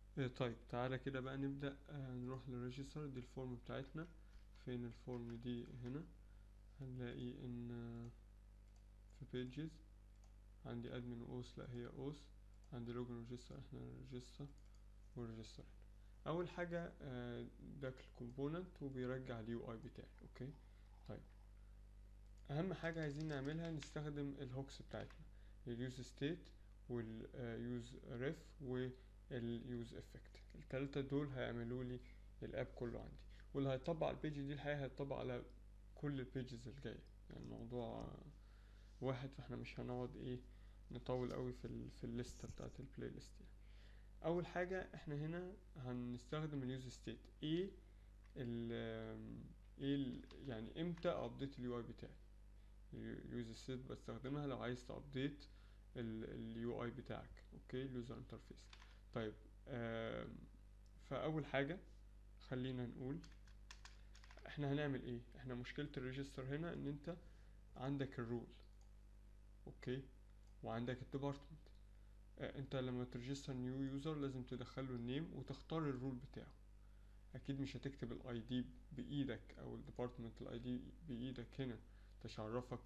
آه، طيب تعالى كده بقى نبدأ آه، نروح للريجستر دي الفورم بتاعتنا فين الفورم دي هنا هنلاقي ان آه، في pages عندي admin اوس لا هي اوس عندي login register احنا register والريجستر اول حاجة آه، ده الكومبوننت وبيرجع اليو اي بتاعي اوكي طيب اهم حاجة عايزين نعملها نستخدم الهوكس بتاعتنا اليوز ستيت واليوز ريف واليوز افكت التلاتة دول هيعملوا لي الاب كله عندي واللي هيطبق على البيج دي الحقيقة هيطبق على كل البيجز الجاية يعني الموضوع واحد فاحنا مش هنقعد ايه نطول قوي في ال في الليستة بتاعت البلاي ليست يعني اول حاجة احنا هنا هنستخدم اليوز ستيت ايه ال ايه ال يعني امتى ابديت اليو اي بتاعي اليوز ستيت بستخدمها لو عايز تابديت اليو اي بتاعك اوكي اليوزر انترفيس طيب آم، فاول حاجة خلينا نقول احنا هنعمل ايه احنا مشكلة الريجستر هنا ان انت عندك الرول اوكي وعندك الديبارتمنت آه، انت لما تريجستر نيو يوزر لازم تدخله النيم وتختار الرول بتاعه اكيد مش هتكتب الاي دي بايدك او الديبارتمنت الاي دي بايدك هنا تشعرفك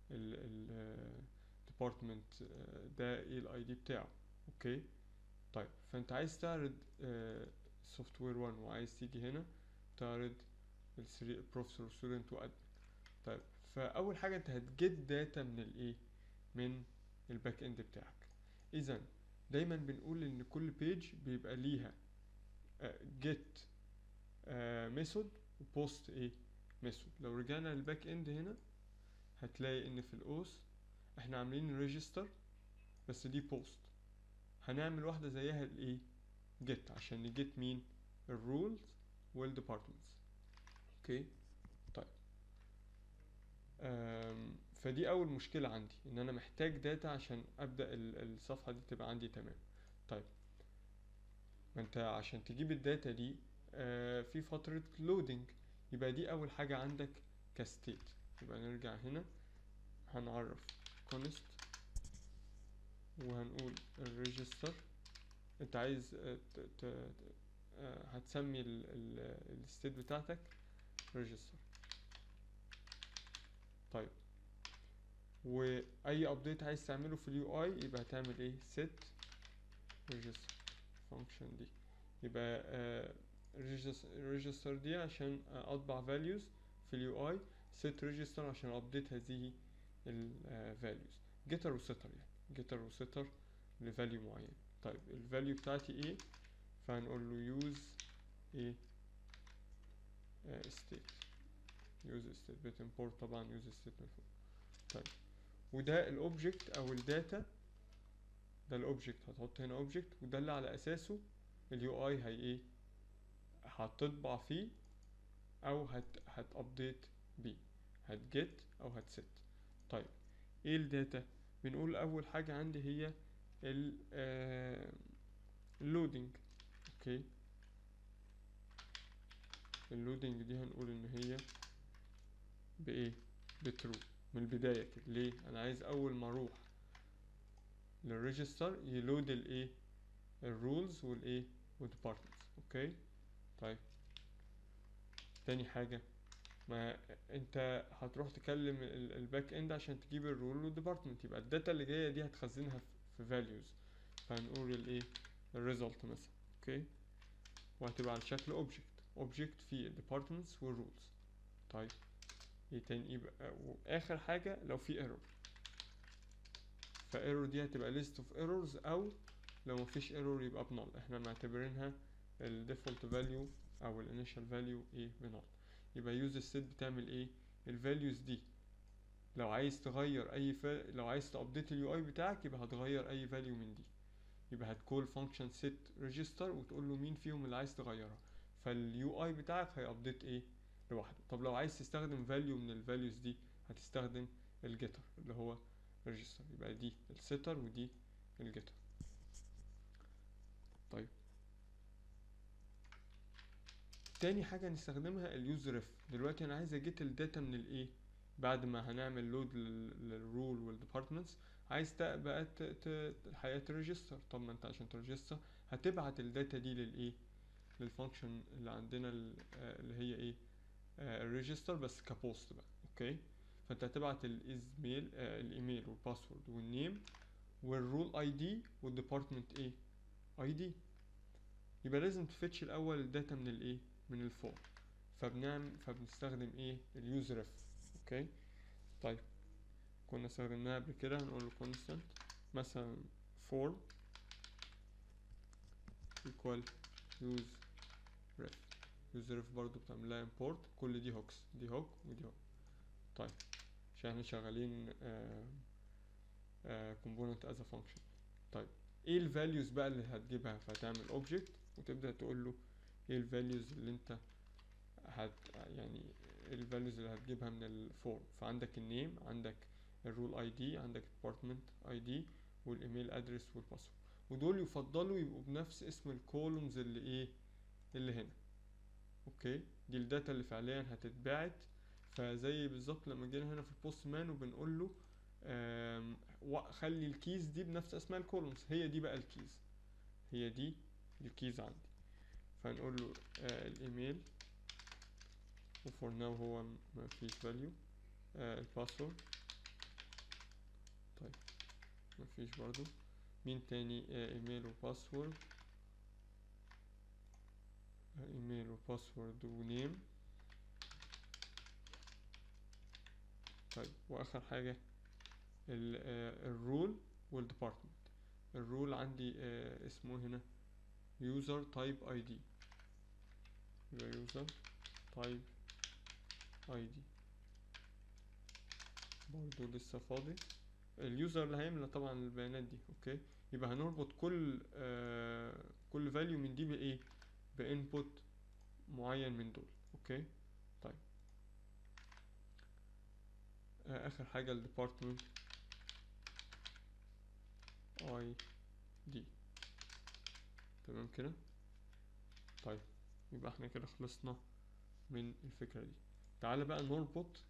الديبارتمنت ده ايه الاي دي بتاعه اوكي طيب فانت عايز تعرض سوفت وير 1 وعايز تيجي هنا تعرض البروفيسور ستودنت وادمن طيب فاول حاجه انت هتجيت داتا من الايه من الباك اند بتاعك اذا دايما بنقول ان كل بيج بيبقى ليها جيت ميثود وبوست ايه ميثود لو رجعنا للباك اند هنا هتلاقي ان في الاوس احنا عاملين ريجستر بس دي بوست هنعمل واحده زيها الايه جيت عشان نجيت مين الرولز والديبارتمنتس اوكي طيب أم فدي اول مشكله عندي ان انا محتاج داتا عشان ابدا ال- الصفحه دي تبقى عندي تمام طيب ما انت عشان تجيب الداتا دي آه، في فتره لودنج يبقى دي اول حاجه عندك كستيت يبقى نرجع هنا هنعرف const وهنقول الريجستر انت عايز آه، ت- ت- آه، هتسمي الستيت بتاعتك ريجستر طيب واي ابديت عايز تعمله في اليو اي يبقى هتعمل ايه set register function دي يبقى آه register دي عشان آه، اطبع values في اليو اي set register عشان ابديت هذه ال آه، values getter و setter يعني getter و setter لفاليو معين طيب الفاليو بتاعتي ايه فهنقول له use ايه آه state use state بتimport طبعا use state من فوق طيب وده الاوبجكت او الداتا ده الاوبجكت هتحط هنا اوبجكت وده اللي على اساسه اليو اي هي ايه هتطبع فيه او هت هتابديت بيه هتجيت او هتست طيب ايه الداتا بنقول اول حاجه عندي هي ال اللودنج اوكي اللودنج دي هنقول ان هي بايه بترو من البدايه كده ليه انا عايز اول ما اروح للريجستر يلود الايه الرولز والايه والديبارتمنتس اوكي طيب تاني حاجه ما انت هتروح تكلم الباك اند عشان تجيب الرول والديبارتمنت يبقى الداتا اللي جايه دي هتخزنها في values فهنقول الايه الريزلت مثلا اوكي وهتبقى على شكل اوبجكت اوبجكت فيه الديبارتمنتس والرولز طيب ايه تاني يبقى واخر حاجه لو في ايرور فايرور دي هتبقى list of errors او لو مفيش ايرور يبقى بنال احنا معتبرينها الديفولت فاليو او الانيشال فاليو ايه بنال يبقى يوز السيت بتعمل ايه الفاليوز دي لو عايز تغير اي ف... لو عايز تابديت اليو اي بتاعك يبقى هتغير اي فاليو من دي يبقى هتكول فانكشن set register وتقول له مين فيهم اللي عايز تغيرها فاليو اي بتاعك هيابديت ايه لوحده طب لو عايز تستخدم فاليو من الفاليوز دي هتستخدم الجيتر اللي هو register يبقى دي السيتر ودي الجيتر طيب تاني حاجة نستخدمها اليوز ريف دلوقتي انا عايز اجيت الداتا من الايه بعد ما هنعمل لود للرول والديبارتمنتس عايز تا- بقى ت- ت- الحقيقة تريجستر طب ما انت عشان تريجستر هتبعت الداتا دي للايه للفانكشن اللي عندنا ال- آه، اللي هي ايه الريجستر بس كبوست بقى اوكي فانت هتبعت الايميل الايميل والباسورد والنيم والرول اي دي والديبارتمنت ايه اي دي يبقى لازم تفتش الاول الداتا من الايه من الفورم فبنعمل فبنستخدم ايه اليوزر اف اوكي طيب كنا استخدمناها قبل كده هنقول له constant مثلا form equal use ref use ref برضو بتعمل لها import كل دي hooks دي hook ودي hook طيب عشان احنا شغالين آه آه component as a function طيب ايه ال values بقى اللي هتجيبها فهتعمل object وتبدأ تقول له ايه ال values اللي انت هت يعني ال values اللي هتجيبها من الفورم فعندك النيم عندك الرول اي دي عندك department اي دي والايميل ادرس والباسورد ودول يفضلوا يبقوا بنفس اسم الكولومز اللي ايه اللي هنا اوكي دي الداتا اللي فعليا هتتبعت فزي بالظبط لما جينا هنا في البوست مان وبنقول له آم، و- خلي الكيز دي بنفس اسماء الكولومز هي دي بقى الكيز هي دي الكيز عندي فنقول له آه الايميل وفور ناو هو ما فيش فاليو آه الباسورد طيب ما فيش برضو مين تاني آه ايميل وباسورد آه ايميل وباسورد ونيم طيب واخر حاجة ال آه الرول والديبارتمنت الرول عندي آه اسمه هنا user type id يبقى user type id برضو لسه فاضي اليوزر اللي هيملى طبعا البيانات دي اوكي يبقى هنربط كل آه كل فاليو من دي بايه بانبوت معين من دول اوكي طيب آه اخر حاجه الديبارتمنت اي دي تمام كده طيب يبقى احنا كده خلصنا من الفكره دي تعالى بقى نربط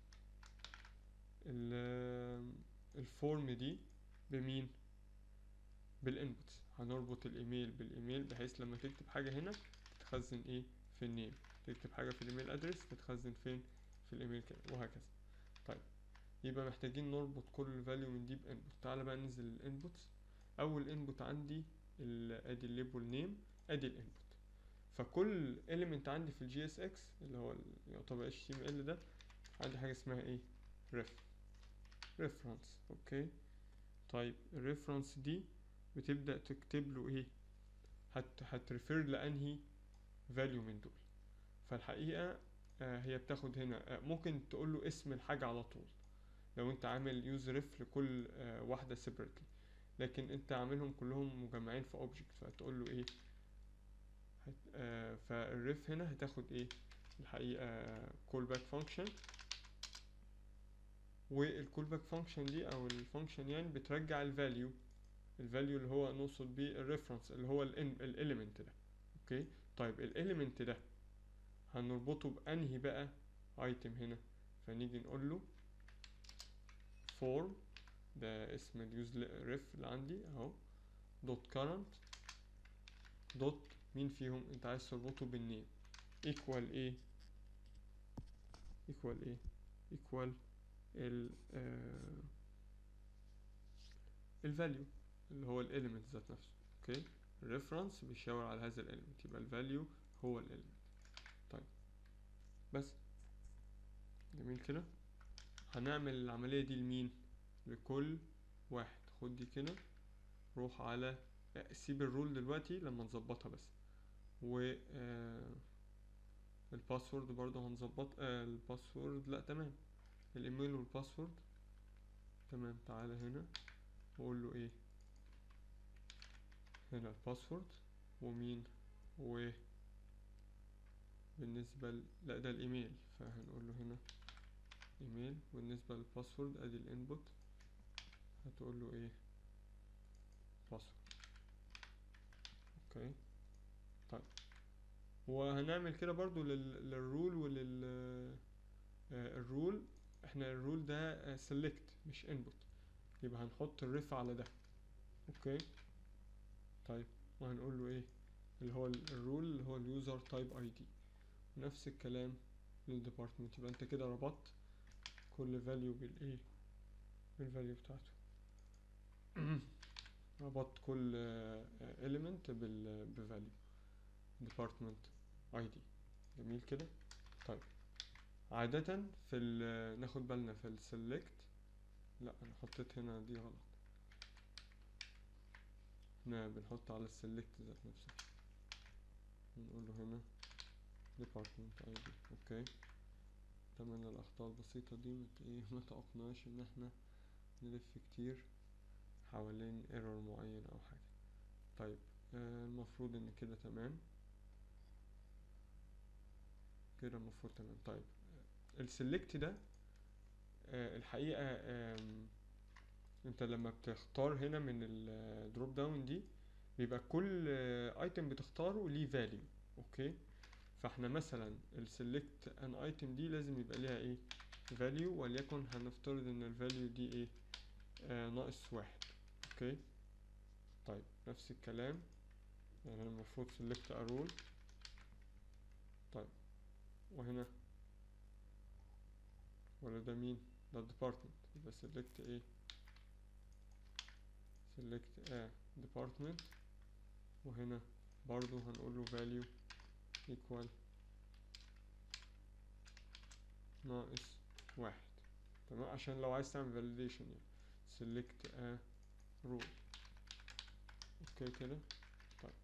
ال- الفورم دي بمين بالانبوتس هنربط الايميل بالايميل بحيث لما تكتب حاجه هنا تتخزن ايه في النيم تكتب حاجه في الايميل ادرس تتخزن فين في الايميل كده وهكذا طيب يبقى محتاجين نربط كل فاليو من دي بانبوت تعالى بقى ننزل الانبوتس اول انبوت عندي ال- ادي الليبل نيم ادي الانبوت فكل element عندي في الجي اس اكس اللي هو ال- يعتبر اتش تي ام ال ده عندي حاجه اسمها ايه ref reference اوكي طيب الريفرنس دي بتبدأ تكتب له ايه هت هتريفير لانهي فاليو من دول فالحقيقة آه هي بتاخد هنا آه ممكن تقول له اسم الحاجة على طول لو انت عامل يوز ريف لكل آه واحدة separately لكن انت عاملهم كلهم مجمعين في object فتقول له ايه هت آه فالريف هنا هتاخد ايه الحقيقة callback function والكول باك فانكشن دي او الفانكشن يعني بترجع الفاليو الفاليو اللي هو نقصد بيه الريفرنس اللي هو الاليمنت ده اوكي طيب الاليمنت ده هنربطه بانهي بقى ايتم هنا فنيجي نقول له form ده اسم اليوز ريف اللي عندي اهو دوت current دوت مين فيهم انت عايز تربطه بالنيم equal ايه equal ايه equal ال الفاليو اللي هو الاليمنت ذات نفسه اوكي الريفرنس بيشاور على هذا الاليمنت يبقى الفاليو هو الاليمنت طيب بس جميل كده هنعمل العملية دي لمين لكل واحد خد دي كده روح على سيب الرول دلوقتي لما نظبطها بس و آه الباسورد برضه هنظبط آه الباسورد لا تمام الايميل والباسورد تمام تعالى هنا واقول له ايه هنا الباسورد ومين و بالنسبة ل... لا ده الايميل فهنقول له هنا ايميل بالنسبة للباسورد ادي الانبوت هتقول له ايه باسورد اوكي طيب وهنعمل كده برضو لل... للرول ولل آه الرول احنا الرول ده سيلكت مش انبوت يبقى هنحط الريف على ده اوكي طيب وهنقول له ايه اللي هو ال- الرول اللي هو اليوزر تايب اي دي نفس الكلام للديبارتمنت يبقى انت كده ربطت كل فاليو بالايه بالفاليو بتاعته ربطت كل element بال بفاليو department ID جميل كده طيب عادة في ال ناخد بالنا في ال select لا انا حطيت هنا دي غلط هنا بنحط على ال select ذات نفسها نقول له هنا department ID اوكي تمام الاخطاء البسيطة دي مت ايه ما تعقناش ان احنا نلف كتير حوالين ايرور معين او حاجة طيب آه المفروض ان كده تمام كده المفروض تمام طيب السلكت ده آه الحقيقة آم، انت لما بتختار هنا من الدروب داون دي بيبقى كل ايتم بتختاره ليه فاليو اوكي فاحنا مثلا السلكت ان ايتم دي لازم يبقى ليها ايه فاليو وليكن هنفترض ان الفاليو دي ايه آه ناقص واحد اوكي طيب نفس الكلام يعني أنا المفروض select a rule طيب وهنا ولا ده مين ده department يبقى select ايه select a department وهنا برضو هنقول له value equal ناقص واحد تمام عشان لو عايز تعمل validation يعني select a rule اوكي كده طيب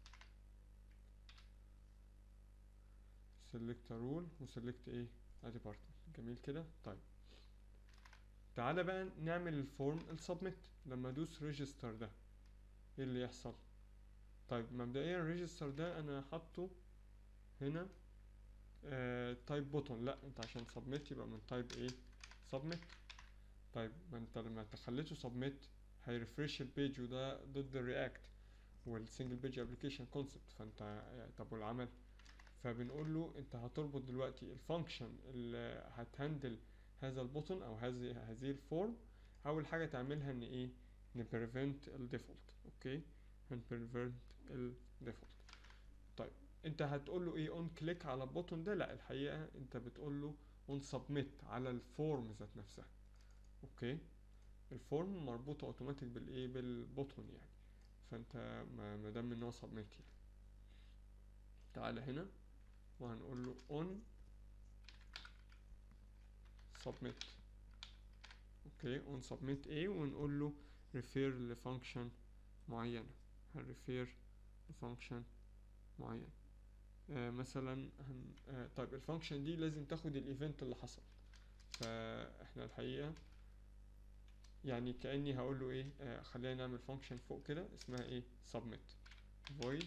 select a rule و select ايه a department جميل كده طيب تعالى بقى نعمل الفورم السبميت لما ادوس ريجستر ده ايه اللي يحصل طيب مبدئيا الريجستر ده انا حاطه هنا تايب بوتون لا انت عشان سبميت يبقى من تايب ايه سبميت طيب ما انت لما تخليته سبميت هيرفرش البيج وده ضد الرياكت والسنجل بيج ابلكيشن كونسبت فانت طب والعمل فبنقول له انت هتربط دلوقتي الفانكشن اللي هتهندل هذا البوتن او هذه هذه الفورم اول حاجه تعملها ان ايه نبريفنت الديفولت اوكي هنبريفنت الديفولت طيب انت هتقول له ايه اون كليك على البوتن ده لا الحقيقه انت بتقول له اون سبميت على الفورم ذات نفسها اوكي الفورم مربوطه اوتوماتيك بالايه بالبوتن يعني فانت ما ما دام ان هو سبميت يعني تعالى هنا وهنقول له on submit اوكي on submit ايه ونقول له refer لفانكشن معينة هنريفير لفانكشن معين آه مثلا هن آه طيب الفانكشن دي لازم تاخد الايفنت اللي حصل فاحنا الحقيقة يعني كأني هقول له ايه آه خلينا نعمل فانكشن فوق كده اسمها ايه submit void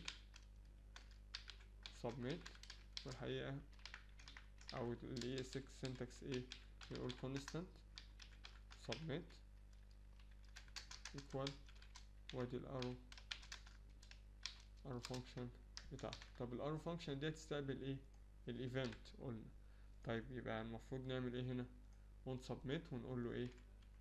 submit والحقيقة أو ال ES6 syntax إيه يقول constant submit equal وادي الارو arrow function بتاعته طب الارو function دي هتستقبل ايه الايفنت قلنا طيب يبقى المفروض نعمل ايه هنا on submit ونقول له ايه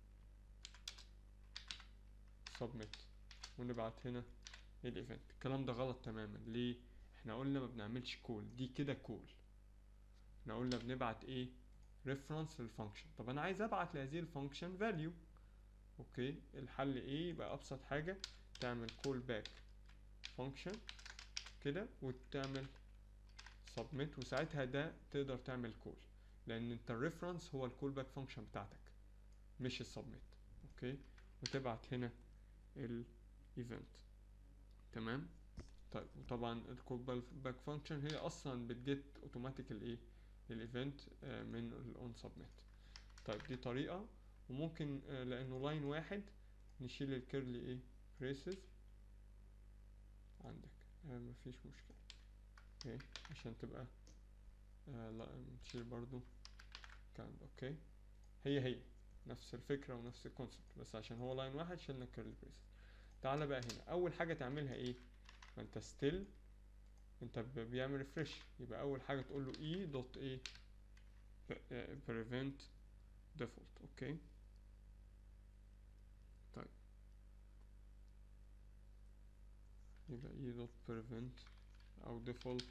submit ونبعت هنا الايفنت الكلام ده غلط تماما ليه احنا قلنا ما بنعملش كول دي كده كول احنا قلنا بنبعت ايه ريفرنس للفانكشن طب انا عايز ابعت لهذه الفانكشن فاليو اوكي الحل ايه يبقى ابسط حاجه تعمل كول باك فانكشن كده وتعمل سبميت وساعتها ده تقدر تعمل كول لان انت الريفرنس هو الكول باك فانكشن بتاعتك مش السبميت اوكي وتبعت هنا الايفنت تمام طيب وطبعا الكول باك فانكشن هي اصلا بتجيت اوتوماتيك الايه الايفنت من الاون سبميت طيب دي طريقه وممكن آه، لانه لاين واحد نشيل الكيرلي ايه بريسز عندك آه مفيش مشكله اوكي عشان تبقى آه لا نشيل برضو كان اوكي هي هي نفس الفكره ونفس الكونسبت بس عشان هو لاين واحد شلنا الكيرلي بريسز تعالى بقى هنا اول حاجه تعملها ايه ما انت ستيل انت ب- بيعمل ريفرش يبقى اول حاجه تقول له اي دوت ايه prevent default اوكي طيب يبقى e دوت prevent او default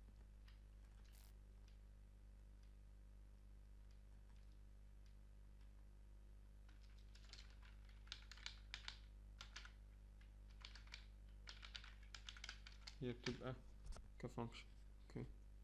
هي بتبقى كفانكشن اوكي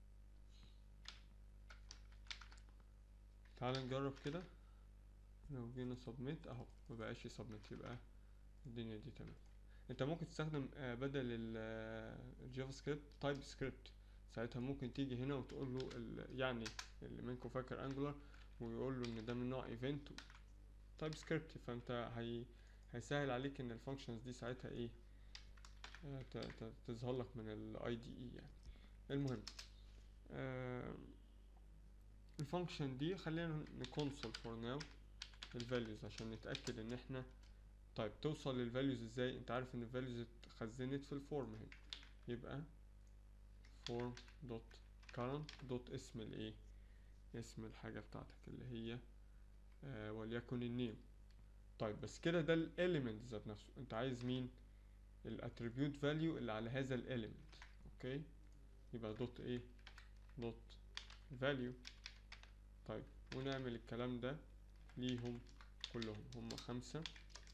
تعال نجرب كده لو جينا سبميت اهو مبقاش سبميت يبقى الدنيا دي تمام انت ممكن تستخدم آه، بدل ال- آه، الجافا سكريبت تايب سكريبت ساعتها ممكن تيجي هنا وتقول له ال- يعني اللي منكم فاكر انجولار ويقول له ان ده من نوع ايفنت تايب سكريبت فانت هي هيسهل عليك ان الفانكشنز دي ساعتها ايه آه، ت- ت- تظهر لك من الاي دي اي يعني المهم آه الفانكشن دي خلينا نكونسول فور ناو الفاليوز عشان نتاكد ان احنا طيب توصل للفاليوز ازاي انت عارف ان الفاليوز اتخزنت في الفورم هنا يبقى form دوت current دوت اسم الايه اسم الحاجة بتاعتك اللي هي آه وليكن النيم طيب بس كده ده الاليمنت ذات نفسه انت عايز مين الاتريبيوت فاليو اللي على هذا الاليمنت اوكي يبقى دوت ايه دوت فاليو طيب ونعمل الكلام ده ليهم كلهم هم خمسة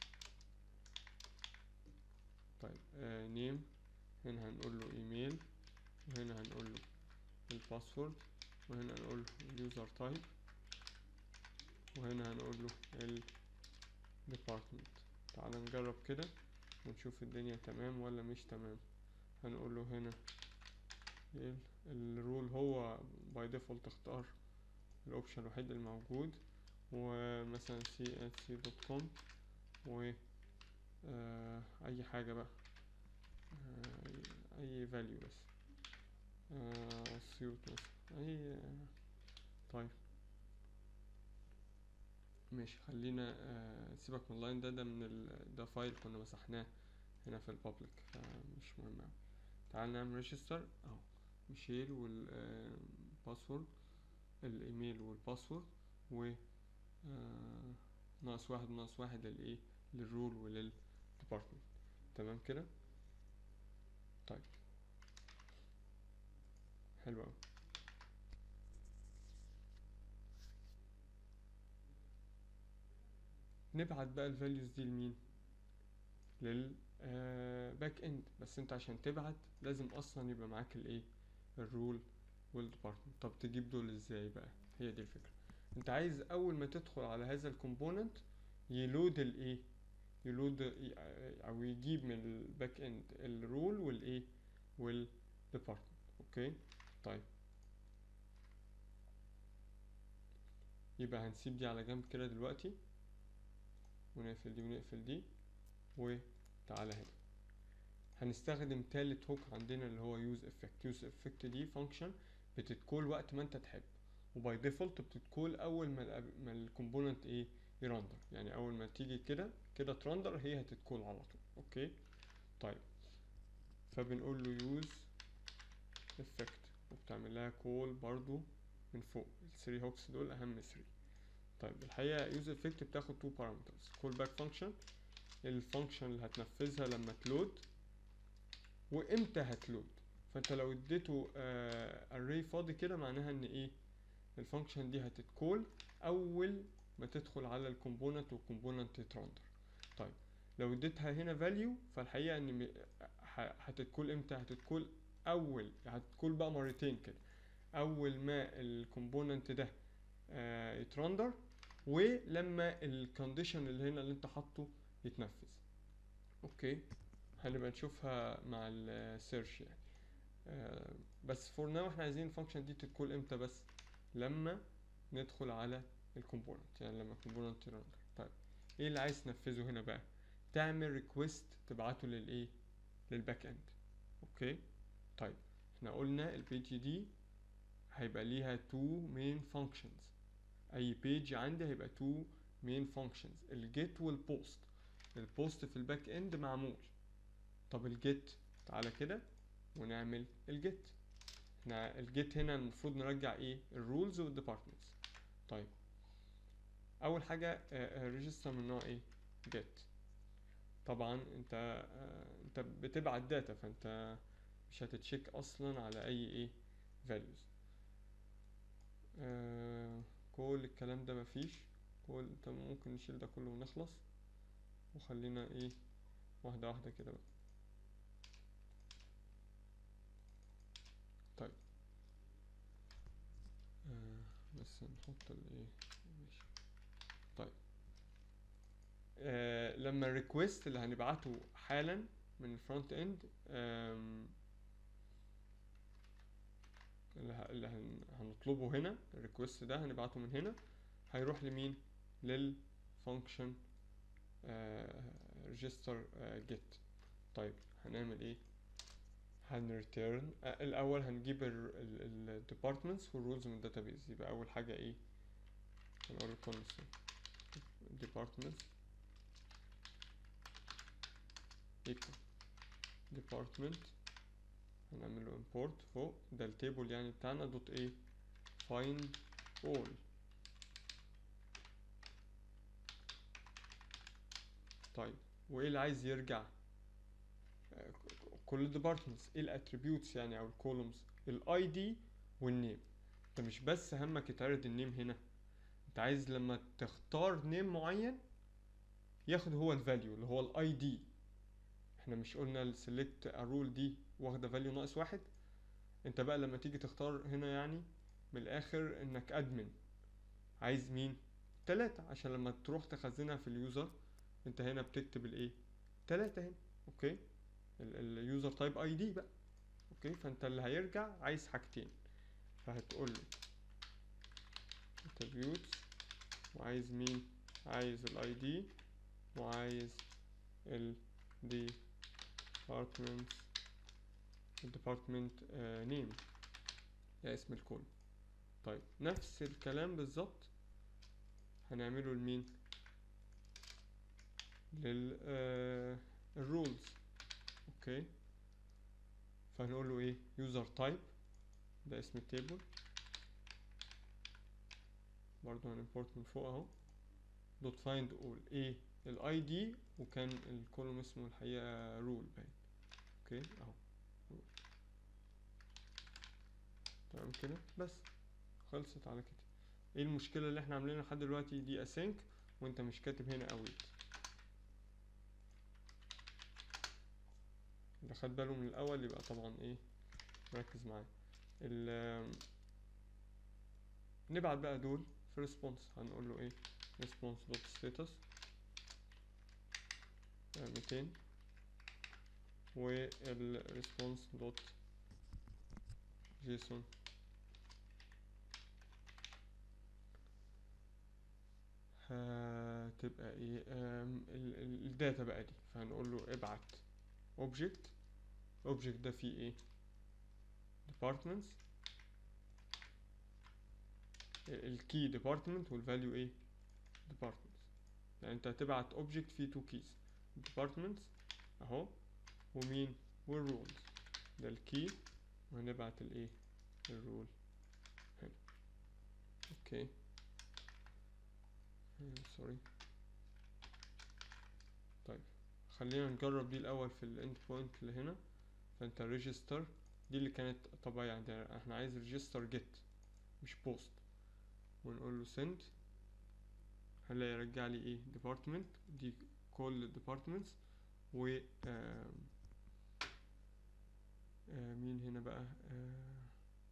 طيب آه نيم هنا هنقول له ايميل وهنا هنقول له الباسورد وهنا هنقول له اليوزر تايب وهنا هنقول له ال department تعال نجرب كده ونشوف الدنيا تمام ولا مش تمام هنقول له هنا ال الرول هو باي ديفولت اختار الاوبشن الوحيد الموجود ومثلا سي ات سي دوت كوم و آه اي حاجة بقى آه اي فاليو بس آه سيوت مثلا اي طيب ماشي خلينا آه سيبك من اللاين ده ده من ال ده فايل كنا مسحناه هنا في البابليك فمش مهم اوي تعال نعمل ريجستر اهو ميشيل والباسورد الايميل والباسورد و آه ناقص واحد ناقص واحد للايه للرول وللديبارتمنت تمام كده طيب حلو اوي نبعت بقى الفاليوز دي لمين لل باك اند بس انت عشان تبعت لازم اصلا يبقى معاك الايه الرول والديبارتمنت طب تجيب دول ازاي بقى هي دي الفكره انت عايز اول ما تدخل على هذا الكومبوننت يلود الايه يلود ي- او يجيب من الباك اند الرول والايه والديبارتمنت اوكي طيب يبقى هنسيب دي على جنب كده دلوقتي ونقفل دي ونقفل دي وتعالى هنا هنستخدم تالت هوك عندنا اللي هو يوز افكت يوز افكت دي فانكشن بتتكول وقت ما انت تحب وباي ديفولت بتتكول اول ما ال ما الكومبوننت ايه يرندر يعني اول ما تيجي كده كده ترندر هي هتتكول على طول اوكي طيب فبنقول له يوز افكت وبتعمل لها كول برضو من فوق الثري هوكس دول اهم 3 طيب الحقيقه يوز افكت بتاخد تو بارامترز كول باك فانكشن الفانكشن اللي هتنفذها لما تلود وامتى هتلود فانت لو اديته اري فاضي كده معناها ان ايه الفانكشن دي هتتكول اول ما تدخل على الكومبوننت والكومبوننت يترندر طيب لو اديتها هنا فاليو فالحقيقه ان م- ه- هتتكول امتى هتتكول اول هتتكول بقى مرتين كده اول ما الكومبوننت ده آه، يترندر ولما الكونديشن اللي هنا اللي انت حاطه يتنفذ اوكي هنبقى نشوفها مع السيرش يعني آه، بس فور ناو احنا عايزين الفانكشن دي تتكول امتى بس لما ندخل على الكومبوننت يعني لما الكومبوننت يرندر طيب ايه اللي عايز تنفذه هنا بقى تعمل ريكويست تبعته للايه للباك اند اوكي طيب احنا قلنا البيج دي هيبقى ليها تو مين فانكشنز اي بيج عندي هيبقى تو مين فانكشنز الجيت والبوست البوست في الباك اند معمول طب الجيت تعالى كده ونعمل الجيت احنا الجيت هنا المفروض نرجع ايه الرولز والديبارتمنتس طيب اول حاجه ريجستر من نوع ايه جيت طبعا انت آه، انت بتبعت داتا فانت مش هتتشيك اصلا على اي ايه values آه كل الكلام ده مفيش كل طب ممكن نشيل ده كله ونخلص وخلينا ايه واحدة واحدة كده بقى طيب آه بس نحط الايه ماشي طيب آه لما الريكوست اللي هنبعته حالا من الفرونت اند اللي, ه- اللي هن- هنطلبه هنا الريكوست ده هنبعته من هنا هيروح لمين للفانكشن ريجستر جيت طيب هنعمل ايه هنريتيرن الاول هنجيب الديبارتمنتس والرولز من الداتابيز يبقى اول حاجه ايه هنقول constant departments equal department هنعمل له import فوق ده التيبل يعني بتاعنا دوت ايه find all طيب وايه اللي عايز يرجع آه، كل الديبارتمنتس ايه الاتريبيوتس يعني او الكولومز الاي دي والنيم انت مش بس همك يتعرض النيم هنا انت عايز لما تختار نيم معين ياخد هو الفاليو اللي هو الاي دي احنا مش قلنا السلكت رول دي واخده فاليو ناقص واحد انت بقى لما تيجي تختار هنا يعني من الاخر انك ادمن عايز مين تلاتة عشان لما تروح تخزنها في اليوزر انت هنا بتكتب الايه تلاتة هنا اوكي اليوزر تايب اي دي بقى اوكي فانت اللي هيرجع عايز حاجتين فهتقول له attributes وعايز مين عايز الاي دي وعايز ال department department نيم ده اسم الكل طيب نفس الكلام بالظبط هنعمله لمين لل الرولز اوكي فهنقول له ايه user type ده اسم التيبل برضه هنimport من فوق اهو dot find all ايه الاي دي وكان الكولوم اسمه الحقيقة رول باين اوكي اهو rule. تمام كده بس خلصت على كده ايه المشكلة اللي احنا عاملينها لحد دلوقتي دي async وانت مش كاتب هنا await اللي خد باله من الاول يبقى طبعا ايه مركز معايا ال نبعت بقى دول في response هنقول له ايه response dot status ميتين وال response dot json هتبقى ايه الداتا بقى دي فهنقول له ابعت object object ده فيه ايه departments الكي department والvalue ايه departments يعني انت هتبعت object فيه two keys departments اهو ومين والrules ده الكي وهنبعت الايه الرول هنا اوكي سوري طيب خلينا نجرب دي الاول في الاند بوينت اللي هنا فانت ريجستر دي اللي كانت طبيعية عندنا احنا عايز ريجستر جيت مش بوست ونقول له send هنلاقي يرجع لي ايه department دي كل departments و آم، آه، مين هنا بقى آه،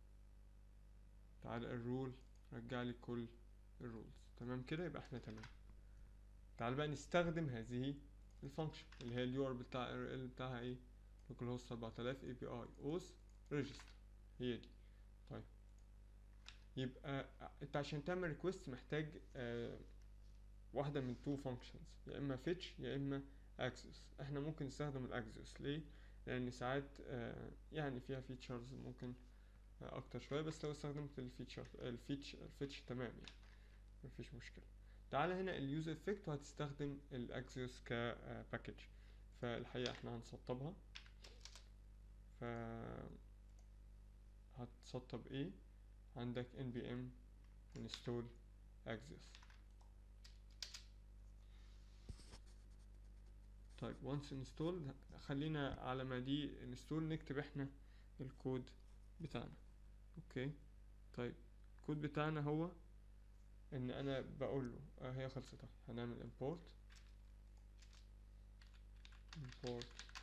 تعال الرول رجع لي كل الرولز تمام كده يبقى احنا تمام تعال بقى نستخدم هذه الفانكشن اللي هي اليو ار بتاع ال بتاعها ايه لوكال هوست 4000 اي بي اي اوس ريجستر هي دي طيب يبقى انت عشان تعمل ريكوست محتاج آه واحدة من تو فانكشنز يا اما فيتش يا اما اكسس احنا ممكن نستخدم الاكسس ليه لان ساعات آه يعني فيها فيتشرز ممكن آه اكتر شوية بس لو استخدمت الفيتشر الفيتش الفيتش تمام يعني مفيش مشكلة تعالى هنا اليوز افكت وهتستخدم الاكسس كباكج فالحقيقة احنا هنسطبها ف هتسطب ايه عندك npm install access طيب once installed خلينا على ما دي install نكتب احنا الكود بتاعنا اوكي طيب الكود بتاعنا هو ان انا بقول له آه هي خلصت اهي هنعمل import import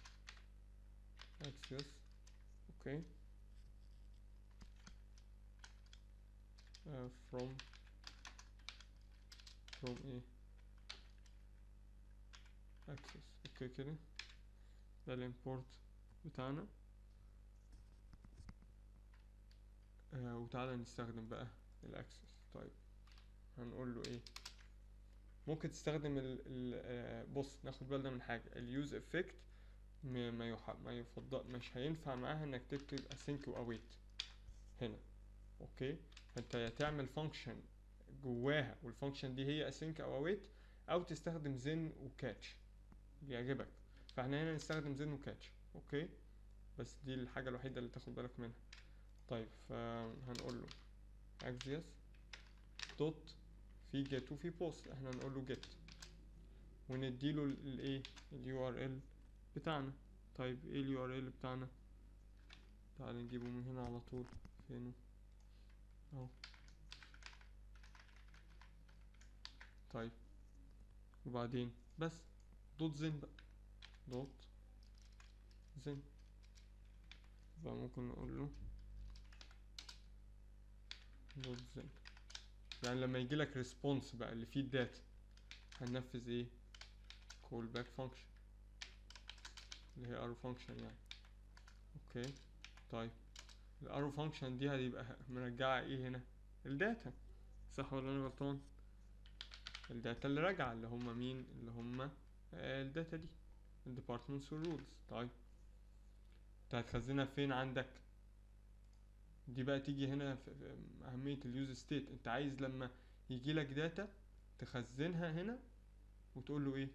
access اوكي آه from from ايه access اوكي كده ده الامبورت بتاعنا آه وتعالى نستخدم بقى الاكسس طيب هنقول له ايه ممكن تستخدم ال ال آه بص ناخد بالنا من حاجه اليوز افكت ما يح ما يفضل مش هينفع معاها انك تكتب async و await هنا اوكي فانت يا تعمل فانكشن جواها والفانكشن دي هي async او await او تستخدم زن وكاتش اللي يعجبك فاحنا هنا نستخدم زن وكاتش اوكي بس دي الحاجه الوحيده اللي تاخد بالك منها طيب فهنقول له axios دوت في جيت وفي بوست احنا هنقول له جيت ونديله الايه اليو ار ال بتاعنا طيب ايه اليو ار ال بتاعنا تعال نجيبه من هنا على طول فينه اهو طيب وبعدين بس دوت زن بقى دوت زن بقى ممكن نقول له دوت زن يعني لما يجيلك ريسبونس بقى اللي فيه الداتا هننفذ ايه call back function اللي هي arrow function يعني اوكي طيب الارو فانكشن دي هتبقى مرجعه ايه هنا الداتا صح ولا انا غلطان الداتا اللي راجعه اللي هم مين اللي هم الداتا دي الديبارتمنتس والرولز طيب انت هتخزنها فين عندك دي بقى تيجي هنا في اهميه اليوز ستيت انت عايز لما يجي لك داتا تخزنها هنا وتقول له ايه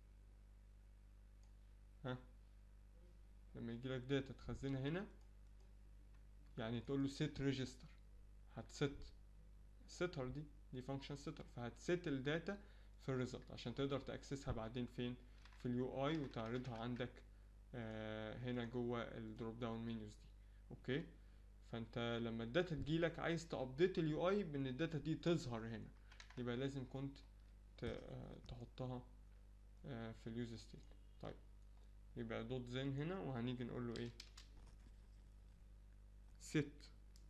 ها لما يجي لك داتا تخزنها هنا يعني تقول له set register هتست setter دي دي function setter فهتست الداتا في الريزلت عشان تقدر تاكسسها بعدين فين في اليو اي وتعرضها عندك آه هنا جوه الدروب داون منيوز دي اوكي فانت لما الداتا تجيلك عايز تابديت اليو اي بان الداتا دي تظهر هنا يبقى لازم كنت آه تحطها آه في اليوز ستيت طيب يبقى دوت زين هنا وهنيجي نقول له ايه set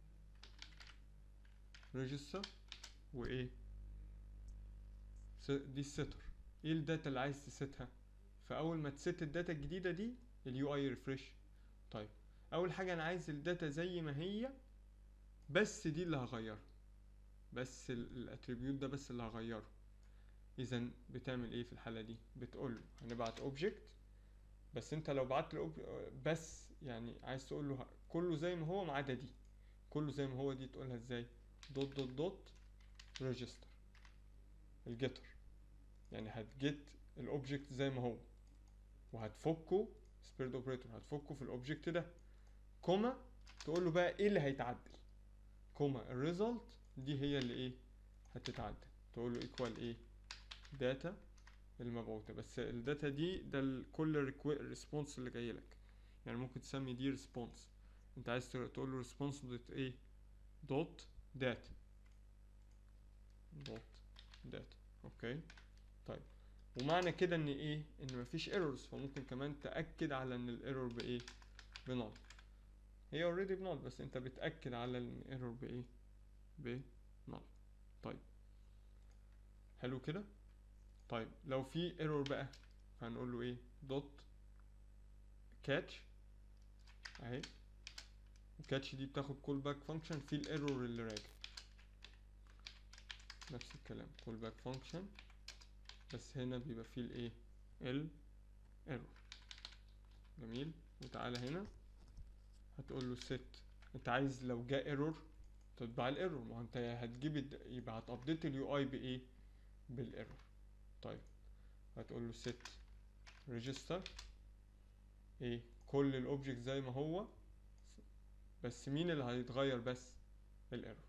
register وايه دي الستر ايه الداتا اللي عايز تستها فاول ما تست الداتا الجديده دي اليو اي ريفرش طيب اول حاجه انا عايز الداتا زي ما هي بس دي اللي هغيرها بس الاتريبيوت ده بس اللي هغيره اذا بتعمل ايه في الحاله دي بتقول له هنبعت اوبجكت بس انت لو بعت له بس يعني عايز تقول له كله زي ما هو ما عدا دي كله زي ما هو دي تقولها ازاي دوت دوت دوت ريجستر الجيتر يعني هتجيت الاوبجكت زي ما هو وهتفكه سبيرد اوبريتور هتفكه في الاوبجكت ده كوما تقول له بقى ايه اللي هيتعدل كوما الريزلت دي هي اللي ايه هتتعدل تقول له ايكوال ايه داتا المبعوثة بس الداتا دي ده كل ريسبونس اللي جاي لك يعني ممكن تسمي دي ريسبونس انت عايز تقول له ريسبونس دوت ايه دوت داتا دوت داتا اوكي طيب ومعنى كده ان ايه ان مفيش ايرورز فممكن كمان تاكد على ان الايرور بايه بنال هي اوريدي بنال بس انت بتاكد على ان الايرور بايه بنال طيب حلو كده طيب لو في ايرور بقى هنقول له ايه دوت كاتش اهي الكاتش دي بتاخد كول باك فانكشن في الايرور اللي راجع نفس الكلام كول باك فانكشن بس هنا بيبقى فيه الايه ال ايرور جميل وتعالى هنا هتقول له set انت عايز لو جاء ايرور تتبع الايرور ما هو انت هتجيب الد- يبقى هتابديت اليو اي بايه بالايرور طيب هتقول له set register ايه كل الاوبجكت زي ما هو بس مين اللي هيتغير بس الايرور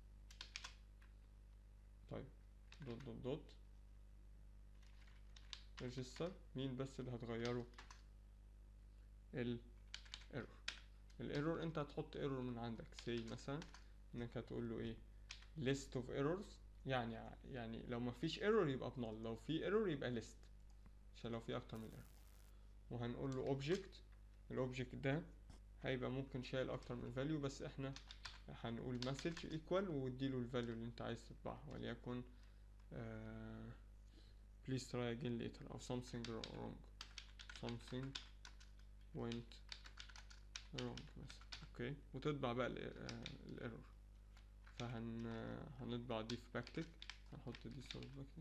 طيب دوت دوت دوت register مين بس اللي هتغيره ال error الايرور انت هتحط ايرور من عندك say مثلا انك هتقول له ايه list of errors يعني يعني لو ما فيش error يبقى null لو في error يبقى list عشان لو في اكتر من error وهنقول له object الاوبجكت ده هيبقى ممكن شايل اكتر من value بس احنا هنقول message equal واديله الفاليو اللي انت عايز تطبعها وليكن آه please try again later او something wrong something went wrong مثلا اوكي وتطبع بقى الايرور فهن هنطبع دي في باكتك هنحط دي صورة باكتك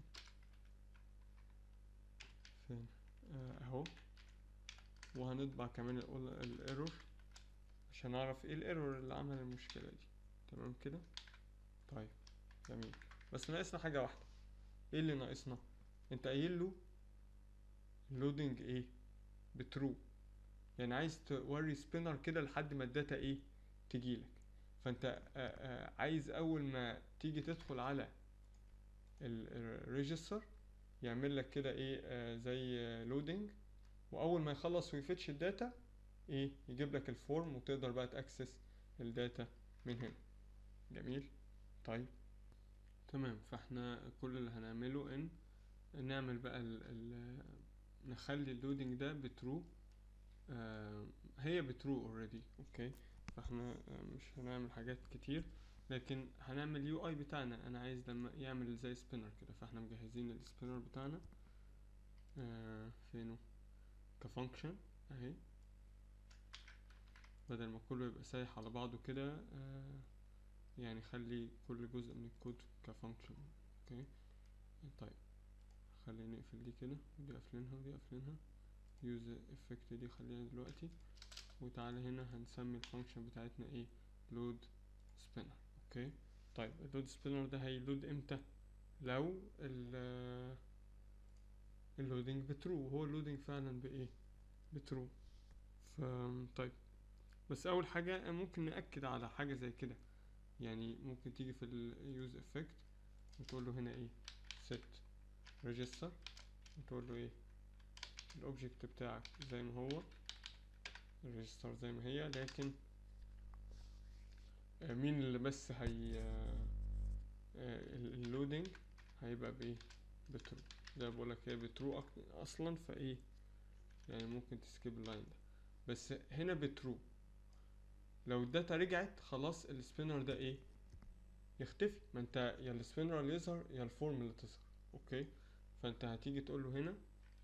فين آه، اهو وهنطبع كمان الايرور عشان نعرف ايه الايرور اللي عمل المشكلة دي تمام كده طيب جميل بس ناقصنا حاجة واحدة ايه اللي ناقصنا انت قايل له لودنج ايه بترو يعني عايز توري سبينر كده لحد ما الداتا ايه تجيلك فانت آآ آآ عايز اول ما تيجي تدخل على الريجستر يعمل لك كده ايه آه زي لودنج واول ما يخلص ويفتش الداتا ايه يجيب لك الفورم وتقدر بقى تاكسس الداتا من هنا جميل طيب تمام فاحنا كل اللي هنعمله ان نعمل بقى ال ال نخلي اللودنج ده بترو آه هي بترو اوريدي اوكي فاحنا آه مش هنعمل حاجات كتير لكن هنعمل يو اي بتاعنا انا عايز لما يعمل زي سبينر كده فاحنا مجهزين السبينر بتاعنا آه فينه كفانكشن اهي بدل ما كله يبقى سايح على بعضه كده آه يعني خلي كل جزء من الكود كفانكشن اوكي طيب خلينا نقفل دي كده ودي قافلينها ودي قافلينها يوز افكت دي خلينا دلوقتي وتعالى هنا هنسمي الفانكشن بتاعتنا ايه لود سبينر اوكي طيب اللود سبينر ده هيلود امتى لو ال اللودنج بترو هو اللودنج فعلا بايه بترو ف طيب بس اول حاجة ممكن نأكد على حاجة زي كده يعني ممكن تيجي في اليوز افكت وتقول له هنا ايه set register وتقول له ايه الاوبجكت بتاعك زي ما هو الريجستر زي ما هي لكن آه مين اللي بس هي اللودنج هيبقى بايه بترو زي ما بقولك هي بترو اصلا فايه يعني ممكن تسكيب اللاين ده بس هنا بترو لو الداتا رجعت خلاص السبينر ده ايه يختفي ما انت يا السبينر اللي يظهر يا الفورم اللي تظهر اوكي فانت هتيجي تقول له هنا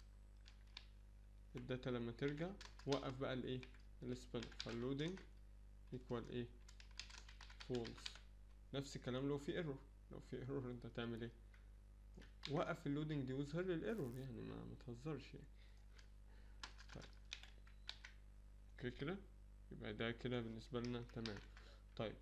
الداتا لما ترجع وقف بقى الايه السبينر فاللودنج يكوال ايه فولس نفس الكلام لو في ايرور لو في ايرور انت تعمل ايه وقف اللودنج دي ويظهر لي الايرور يعني ما متهزرش يعني طيب اوكي كده يبقى ده كده بالنسبة لنا تمام طيب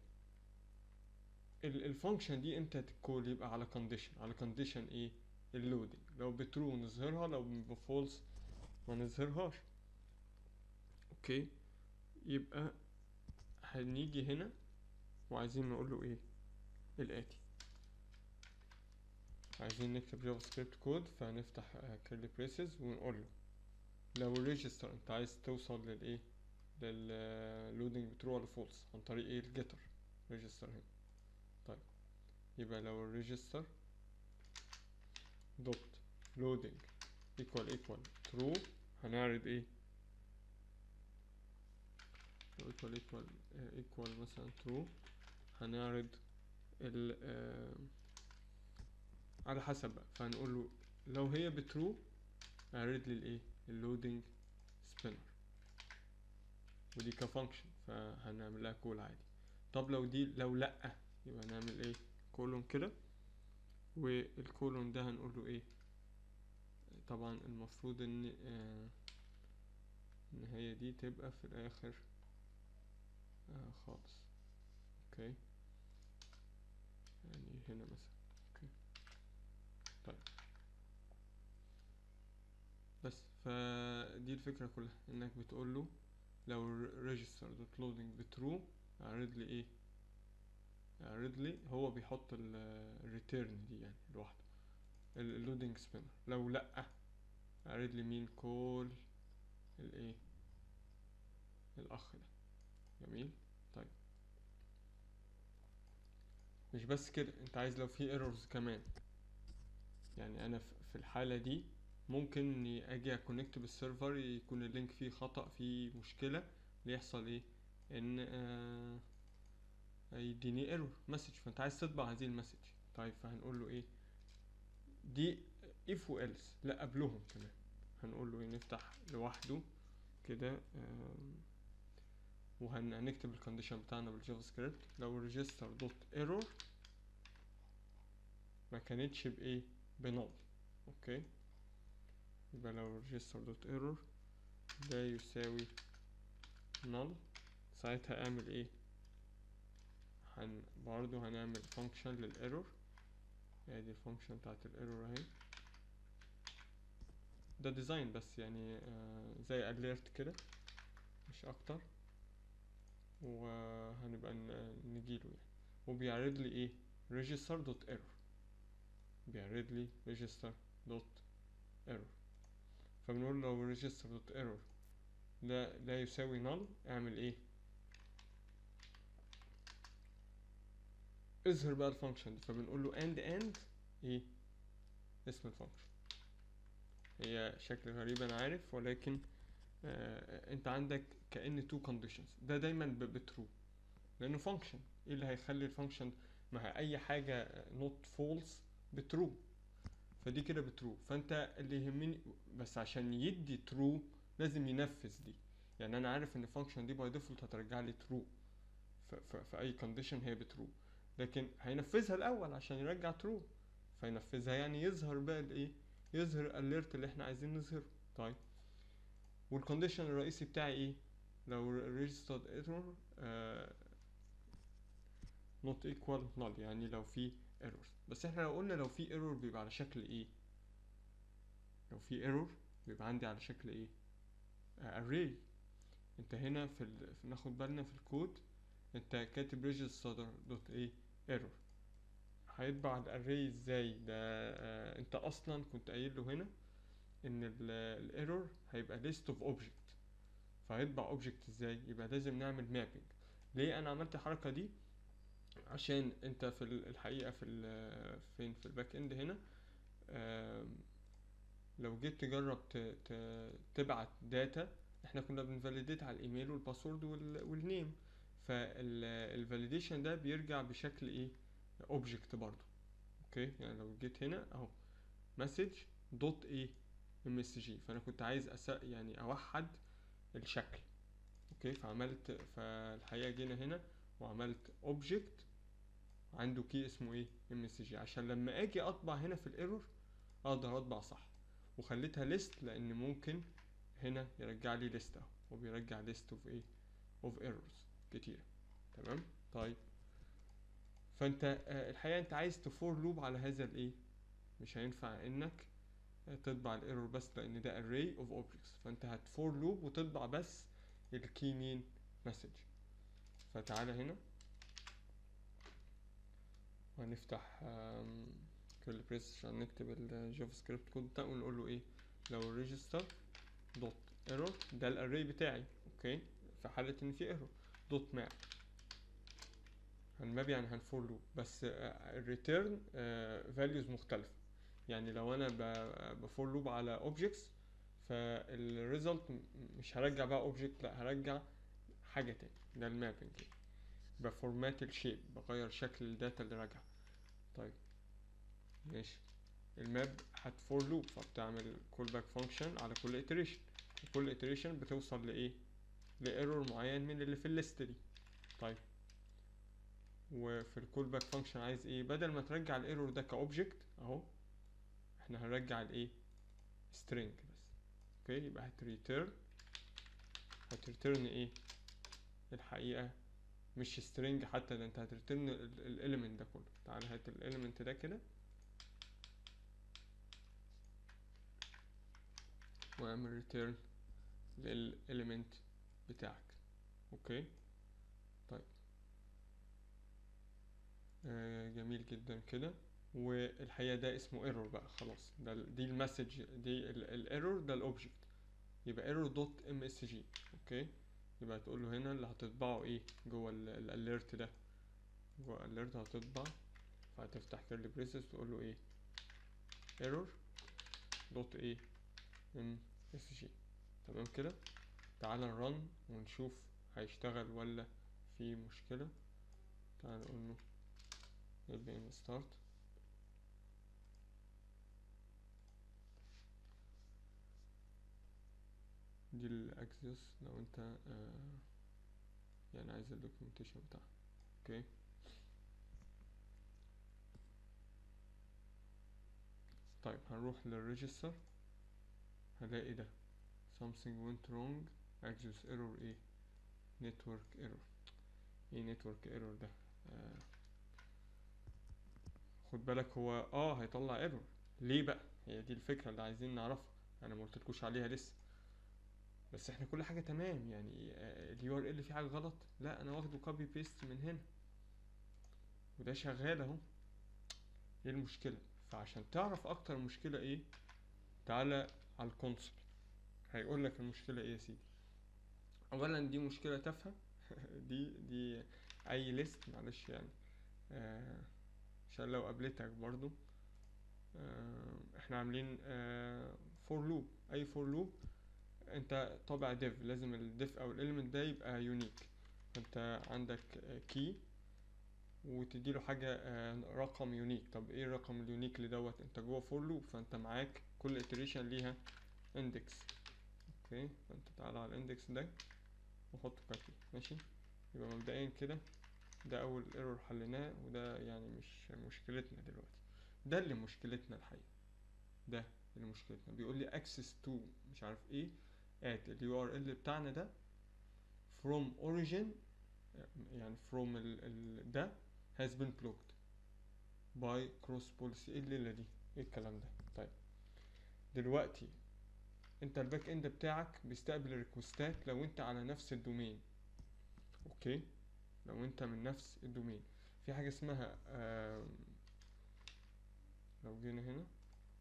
الفانكشن دي انت تكول يبقى على كونديشن على كونديشن ايه اللودنج لو بترو نظهرها لو بفولس ما نظهرهاش اوكي يبقى هنيجي هنا وعايزين نقول له ايه الاتي عايزين نكتب جافا سكريبت كود فهنفتح كيرلي بريسز ونقول له لو الريجستر انت عايز توصل للايه لللودنج بترو ولا فولس عن طريق ايه الجيتر ريجستر هنا طيب يبقى لو الريجستر دوت لودنج ايكوال ايكوال ترو هنعرض ايه لو ايكوال ايكوال ايكوال مثلا ترو هنعرض ال آه على حسب بقى فهنقول له لو هي بترو اعرض لي الايه اللودنج سبينر ودي كفانكشن فهنعمل لها كول عادي طب لو دي لو لا يبقى نعمل ايه كولون كده والكولون ده هنقول له ايه طبعا المفروض ان آه ان هي دي تبقى في الاخر آه خالص اوكي يعني هنا مثلا اوكي طيب بس فدي الفكرة كلها انك بتقول له لو register دوت loading بترو اعرض لي ايه اعرض لي هو بيحط الريتيرن دي يعني لوحده اللودنج سبينر لو لا اعرض لي مين كل الايه الاخ ده جميل طيب مش بس كده انت عايز لو في ايرورز كمان يعني انا ف- في الحالة دي ممكن اني اجي اكونكت بالسيرفر يكون اللينك فيه خطأ فيه مشكلة يحصل ايه ان آه يديني ايرور مسج فانت عايز تطبع هذه المسج طيب فهنقول له ايه دي if و else لا قبلهم كمان هنقول له ايه نفتح لوحده كده آم، وهنكتب الكونديشن بتاعنا بالجافا سكريبت لو register دوت ايرور ما كانتش بايه بنل اوكي يبقى لو register دوت ايرور ده يساوي null ساعتها اعمل ايه هن برضو هنعمل function للايرور ادي الفانكشن بتاعت الايرور اهي ده ديزاين بس يعني آه زي alert كده مش اكتر وهنبقى ن- نجيله يعني وبيعرض لي ايه register دوت error بيعرض لي register دوت error فبنقول لو register دوت error لا لا يساوي null اعمل ايه اظهر بقى الفانكشن دي فبنقول له end end ايه اسم الفانكشن هي شكل غريب انا عارف ولكن آه انت عندك كأن two conditions ده دايما ب- بترو لانه فانكشن ايه اللي هيخلي الفانكشن ما هي اي حاجه not false بترو فدي كده بترو فانت اللي يهمني بس عشان يدي ترو لازم ينفذ دي يعني انا عارف ان الفانكشن دي باي ديفولت هترجع لي ترو في اي كونديشن هي بترو لكن هينفذها الاول عشان يرجع ترو فينفذها يعني يظهر بقى الايه يظهر الاليرت اللي احنا عايزين نظهره طيب والكونديشن الرئيسي بتاعي ايه لو registered error آه not equal null يعني لو في errors بس احنا لو قلنا لو في error بيبقى على شكل ايه لو في error بيبقى عندي على شكل ايه آه array انت هنا في, ال... في ناخد بالنا في الكود انت كاتب register دوت ايه error هيطبع الاري ازاي ده آه انت اصلا كنت قايل له هنا ان الايرور هيبقى list of object فهيطبع object ازاي يبقى لازم نعمل mapping ليه انا عملت الحركه دي عشان انت في ال- الحقيقه في ال فين في الباك اند هنا آم، لو جيت تجرب ت- ت- تبعت داتا احنا كنا بنفاليديت على الايميل والباسورد وال- والنيم فالفاليديشن ده بيرجع بشكل ايه اوبجكت برضو اوكي يعني لو جيت هنا اهو مسج دوت ايه ام اس جي فانا كنت عايز أس يعني اوحد الشكل اوكي فعملت فالحقيقه جينا هنا وعملت اوبجكت عنده كي اسمه ايه ام اس جي عشان لما اجي اطبع هنا في الايرور اقدر اطبع صح وخليتها ليست لان ممكن هنا يرجع لي ليست اهو وبيرجع ليست اوف ايه اوف ايرورز كتير تمام طيب فانت آه، الحقيقه انت عايز تفور لوب على هذا الايه مش هينفع انك آه، تطبع الايرور بس لان ده array of objects فانت هتفور لوب وتطبع بس الكي مين مسج فتعالى هنا وهنفتح آم، كل بريس عشان نكتب الجافا سكريبت كود بتاعه ونقول له ايه لو register دوت ايرور ده الاري بتاعي اوكي في حالة ان في ايرور دوت ماب هنماب يعني هنفور لوب بس الريتيرن فاليوز مختلفة يعني لو انا بفور لوب على اوبجكتس فالريزلت مش هرجع بقى اوبجكت لا هرجع حاجة تاني ده المابنج بفورمات الشيب بغير شكل الداتا اللي راجعة طيب ماشي الماب هتفور لوب فبتعمل كول باك فانكشن على كل iteration وكل iteration بتوصل لايه لايرور معين من اللي في الليست دي طيب وفي الكول باك فانكشن عايز ايه بدل ما ترجع الايرور ده كاوبجكت اهو احنا هنرجع الايه string بس اوكي يبقى هتريتيرن هتريتيرن ايه الحقيقة مش string حتى ده انت هتريتيرن الاليمنت ده كله تعال هات الاليمنت ده كده واعمل ريتيرن للاليمنت بتاعك اوكي طيب آه جميل جدا كده والحقيقه ده اسمه ايرور بقى خلاص ده ال- دي المسج دي الايرور ده الاوبجكت يبقى ايرور دوت ام اس جي اوكي يبقى تقول له هنا اللي هتطبعه ايه جوه الاليرت ده جوه الاليرت هتطبع فهتفتح كيرلي بريسز تقول له ايه ايرور دوت ايه ام اس جي تمام كده تعال نرن ونشوف هيشتغل ولا في مشكلة تعال نقول له ابن ستارت دي الاكسس لو انت آه يعني عايز الدوكيومنتيشن بتاعها اوكي طيب هنروح للريجستر هلاقي ده something went wrong access error ايه network error ايه network error ده آه. خد بالك هو اه هيطلع error ليه بقى هي دي الفكرة اللي عايزين نعرفها انا ما قلتلكوش عليها لسه بس احنا كل حاجة تمام يعني اليو ار ال فيه حاجة غلط لا انا واخده كوبي بيست من هنا وده شغال اهو ايه المشكلة فعشان تعرف اكتر المشكلة ايه تعالى على الكونسول هيقول لك المشكلة ايه يا سيدي اولا دي مشكلة تافهة دي دي اي ليست معلش يعني آه عشان لو قابلتك برضو آه احنا عاملين فور لوب اي فور لوب انت طابع ديف لازم الديف او الاليمنت ده يبقى يونيك فانت عندك كي وتدي له حاجة آه، رقم يونيك طب ايه الرقم اليونيك اللي دوت انت جوه فور لوب فانت معاك كل iteration ليها اندكس اوكي فانت تعالى على الاندكس ده وحط كوبي ماشي يبقى مبدئيا كده ده اول ايرور حليناه وده يعني مش مشكلتنا دلوقتي ده اللي مشكلتنا الحقيقة ده اللي مشكلتنا بيقول لي access to مش عارف ايه at ال URL بتاعنا ده from origin يعني from ال ال ده has been blocked by cross policy ايه الليلة دي ايه الكلام ده طيب دلوقتي انت الباك اند بتاعك بيستقبل الريكوستات لو انت على نفس الدومين اوكي لو انت من نفس الدومين في حاجة اسمها آم، لو جينا هنا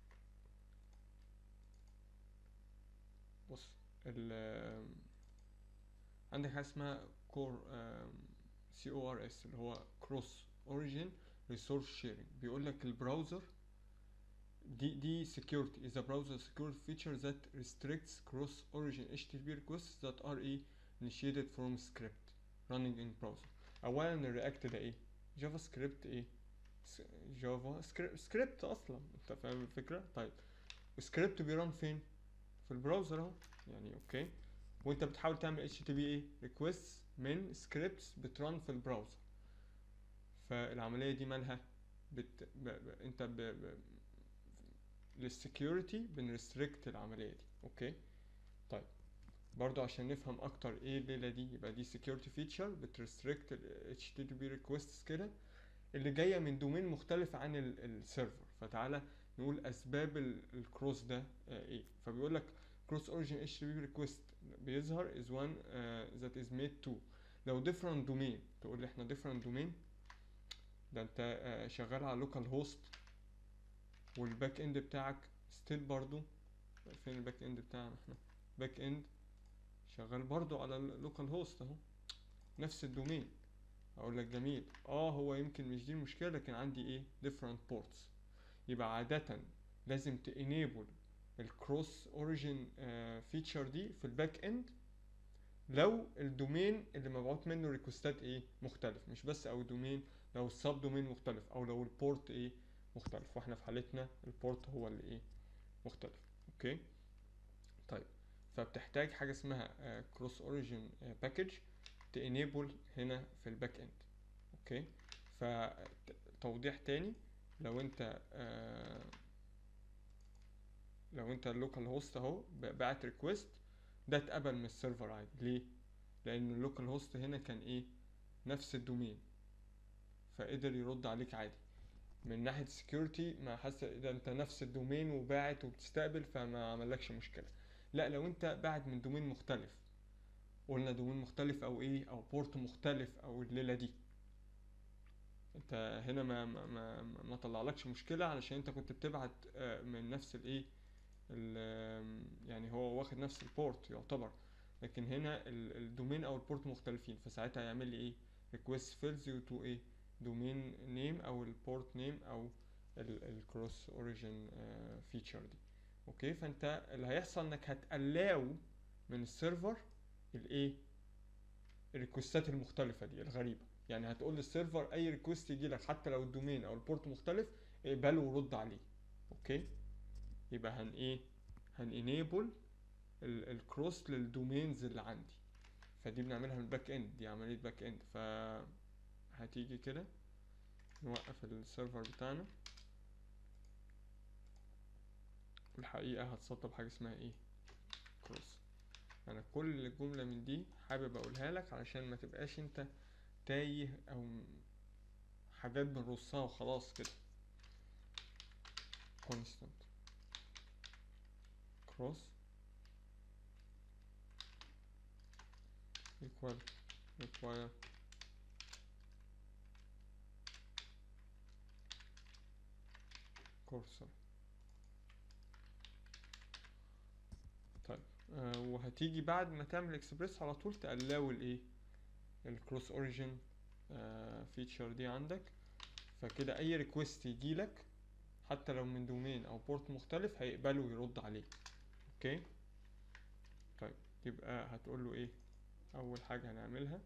بص ال آم، عندك حاجة اسمها كور سي او ار اس اللي هو كروس اوريجين ريسورس شيرنج بيقول لك البراوزر دي دي security is a browser security feature that restricts cross origin HTTP requests that are ايه initiated from script running in browser اولا الرياكت ده ايه جافا سكريبت ايه س- جافا سكريبت سكريبت اصلا انت فاهم الفكره طيب السكريبت بيران فين في البراوزر اهو يعني اوكي وانت بتحاول تعمل HTTP ايه requests من سكريبتس بتران في البراوزر فالعمليه دي مالها بت... ب... ب... انت ب... ب... للسكيورتي بنريستريكت العمليه دي اوكي طيب برضو عشان نفهم اكتر ايه الليله دي يبقى دي security feature بتريستريكت ال HTTP requests كده اللي جايه من دومين مختلف عن ال- السيرفر فتعالى نقول اسباب ال- الكروس ده آه، ايه فبيقول لك cross origin HTTP request بيظهر is one uh, that is made to لو different domain تقول لي احنا different domain ده انت آه، شغال على local host والباك اند بتاعك ستيل برضو فين الباك اند بتاعنا احنا باك اند شغال برضو على اللوكال هوست اهو نفس الدومين اقول لك جميل اه هو يمكن مش دي المشكله لكن عندي ايه different ports يبقى عاده لازم تانيبل الكروس اوريجين فيتشر دي في الباك اند لو الدومين اللي مبعوت منه ريكوستات ايه مختلف مش بس او دومين لو السب دومين مختلف او لو البورت ايه مختلف واحنا في حالتنا البورت هو اللي ايه مختلف اوكي طيب فبتحتاج حاجه اسمها كروس اوريجين باكج تانيبل هنا في الباك اند اوكي فتوضيح تاني لو انت آه، لو انت اللوكال هوست اهو ب- بعت ريكويست ده اتقبل من السيرفر عادي ليه لان اللوكال هوست هنا كان ايه نفس الدومين فقدر يرد عليك عادي من ناحيه سكيورتي ما حس ده انت نفس الدومين وباعت وبتستقبل فما عملكش مشكله لا لو انت باعت من دومين مختلف قلنا دومين مختلف او ايه او بورت مختلف او الليله دي انت هنا ما ما ما, ما طلعلكش مشكله علشان انت كنت بتبعت آه، من نفس الايه ال- يعني هو واخد نفس البورت يعتبر لكن هنا ال- الدومين او البورت مختلفين فساعتها هيعمل لي ايه request fills you to ايه domain name او البورت نيم او الكروس اوريجين فيتشر دي اوكي فانت اللي هيحصل انك هتقلاو من السيرفر الايه الريكوستات المختلفه دي الغريبه يعني هتقول للسيرفر اي ريكوست يجي لك حتى لو الدومين او البورت مختلف اقبله ورد عليه اوكي يبقى هن ايه هن enable الكروس للدومينز اللي عندي فدي بنعملها من الباك اند دي عمليه باك اند ف هتيجي كده نوقف السيرفر بتاعنا الحقيقه هتسطب حاجه اسمها ايه كروس انا كل جمله من دي حابب اقولها لك علشان ما تبقاش انت تايه او م- حاجات بنرصها وخلاص كده constant cross equal require cursor طيب آه وهتيجي بعد ما تعمل اكسبريس على طول تقلاو الايه الكروس اوريجين فيتشر دي عندك فكده اي ريكوست يجيلك حتى لو من دومين او بورت مختلف هيقبله ويرد عليه اوكي طيب يبقى هتقول له ايه اول حاجه هنعملها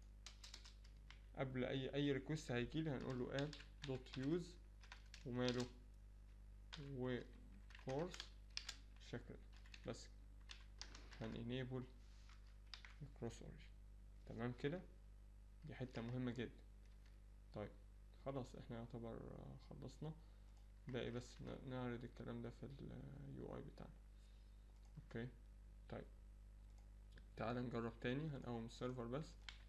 قبل اي اي ريكوست هيجيلي هنقول له add دوت يوز وماله و force بالشكل ده بس هن enable الكروس اوريجين تمام كده دي حته مهمه جدا طيب خلاص احنا يعتبر آه، خلصنا باقي بس ن- نعرض الكلام ده في اليو اي بتاعنا اوكي طيب تعال نجرب تاني هنقوم السيرفر بس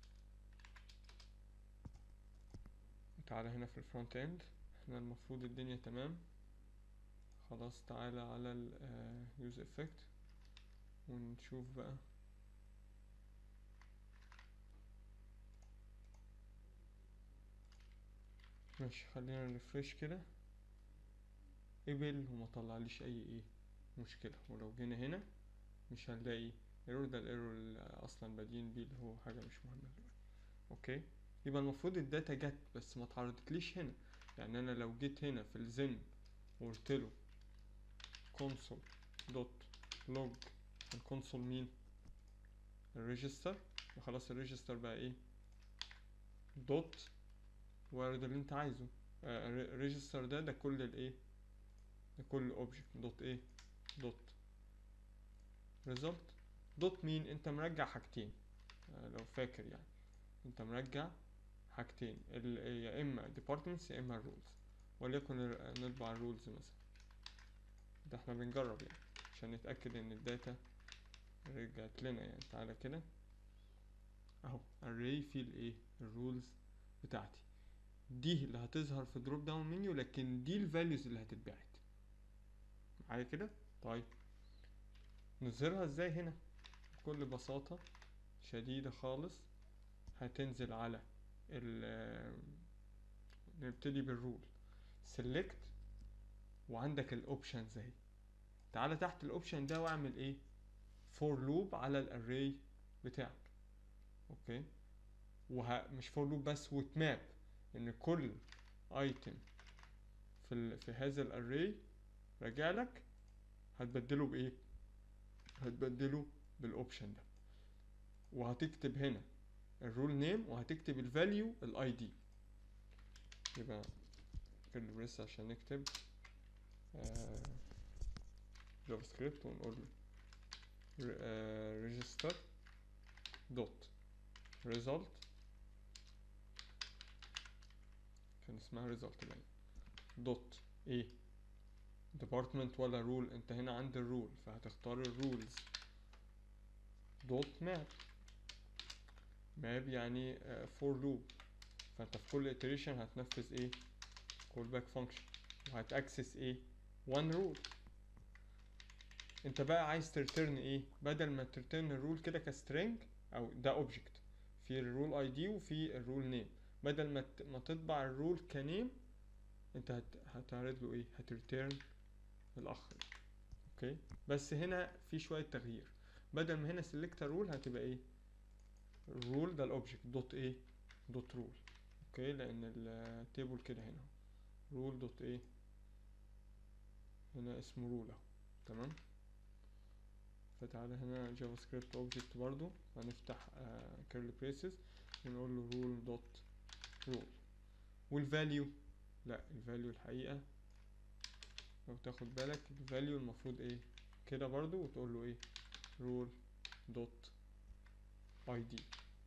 تعالى هنا في الفرونت اند احنا المفروض الدنيا تمام خلاص تعالى على ال use effect ونشوف بقى ماشي خلينا نرفرش كده قبل وما طلعليش اي ايه مشكلة ولو جينا هنا مش هنلاقي ايرور ده الايرور اللي اصلا بادئين بيه اللي هو حاجة مش مهمة دلوقتي اوكي يبقى المفروض الداتا جت بس ما اتعرضتليش هنا يعني انا لو جيت هنا في الزن وقلت له console دوت لوج الكونسول مين الريجستر خلاص الريجستر بقى ايه دوت وارد اللي انت عايزه الريجستر ده ده كل الايه ده كل اوبجكت دوت ايه دوت result دوت مين انت مرجع حاجتين آه، لو فاكر يعني انت مرجع حاجتين ال- يا اما departments يا اما rules وليكن ال- نطبع الرولز مثلا ده احنا بنجرب يعني عشان نتأكد ان الداتا رجعت لنا يعني تعالى كده اهو array فيه الايه الرولز بتاعتي دي اللي هتظهر في دروب داون منيو لكن دي الفاليوز اللي هتتبعت معايا كده طيب نظهرها ازاي هنا بكل بساطة شديدة خالص هتنزل على ال نبتدي بالرول select وعندك الاوبشنز اهي تعالى تحت الاوبشن ده واعمل ايه فور لوب على الاري بتاعك اوكي وه... مش فور لوب بس وتماب ان كل ايتم في ال... في هذا الاري راجع لك هتبدله بايه هتبدله بالاوبشن ده وهتكتب هنا الرول نيم وهتكتب الفاليو الاي دي يبقى كده بس عشان نكتب جافا سكريبت ونقول ريجستر دوت result كان اسمها result باين دوت ايه department ولا rule انت هنا عند الرول فهتختار الرولز دوت ماب ماب يعني فور لوب فانت في كل iteration هتنفذ ايه call back function وهتاكسس ايه one rule انت بقى عايز ترترن ايه بدل ما ترترن الرول كده كسترينج او ده اوبجكت في الرول اي دي وفي الرول نيم بدل ما ت- ما تطبع الرول كنيم انت هت... هتعرض له ايه هتريتيرن الاخ ده. اوكي بس هنا في شويه تغيير بدل ما هنا سيلكت رول هتبقى ايه الرول ده الاوبجكت دوت ايه دوت رول اوكي لان التيبل كده هنا رول دوت ايه هنا اسمه رول اهو تمام فتعالى هنا جافا سكريبت اوبجكت برضو هنفتح كيرلي بريسز ونقول له رول دوت رول والفاليو لا الفاليو الحقيقة لو تاخد بالك الفاليو المفروض ايه كده برضو وتقول له ايه رول دوت اي دي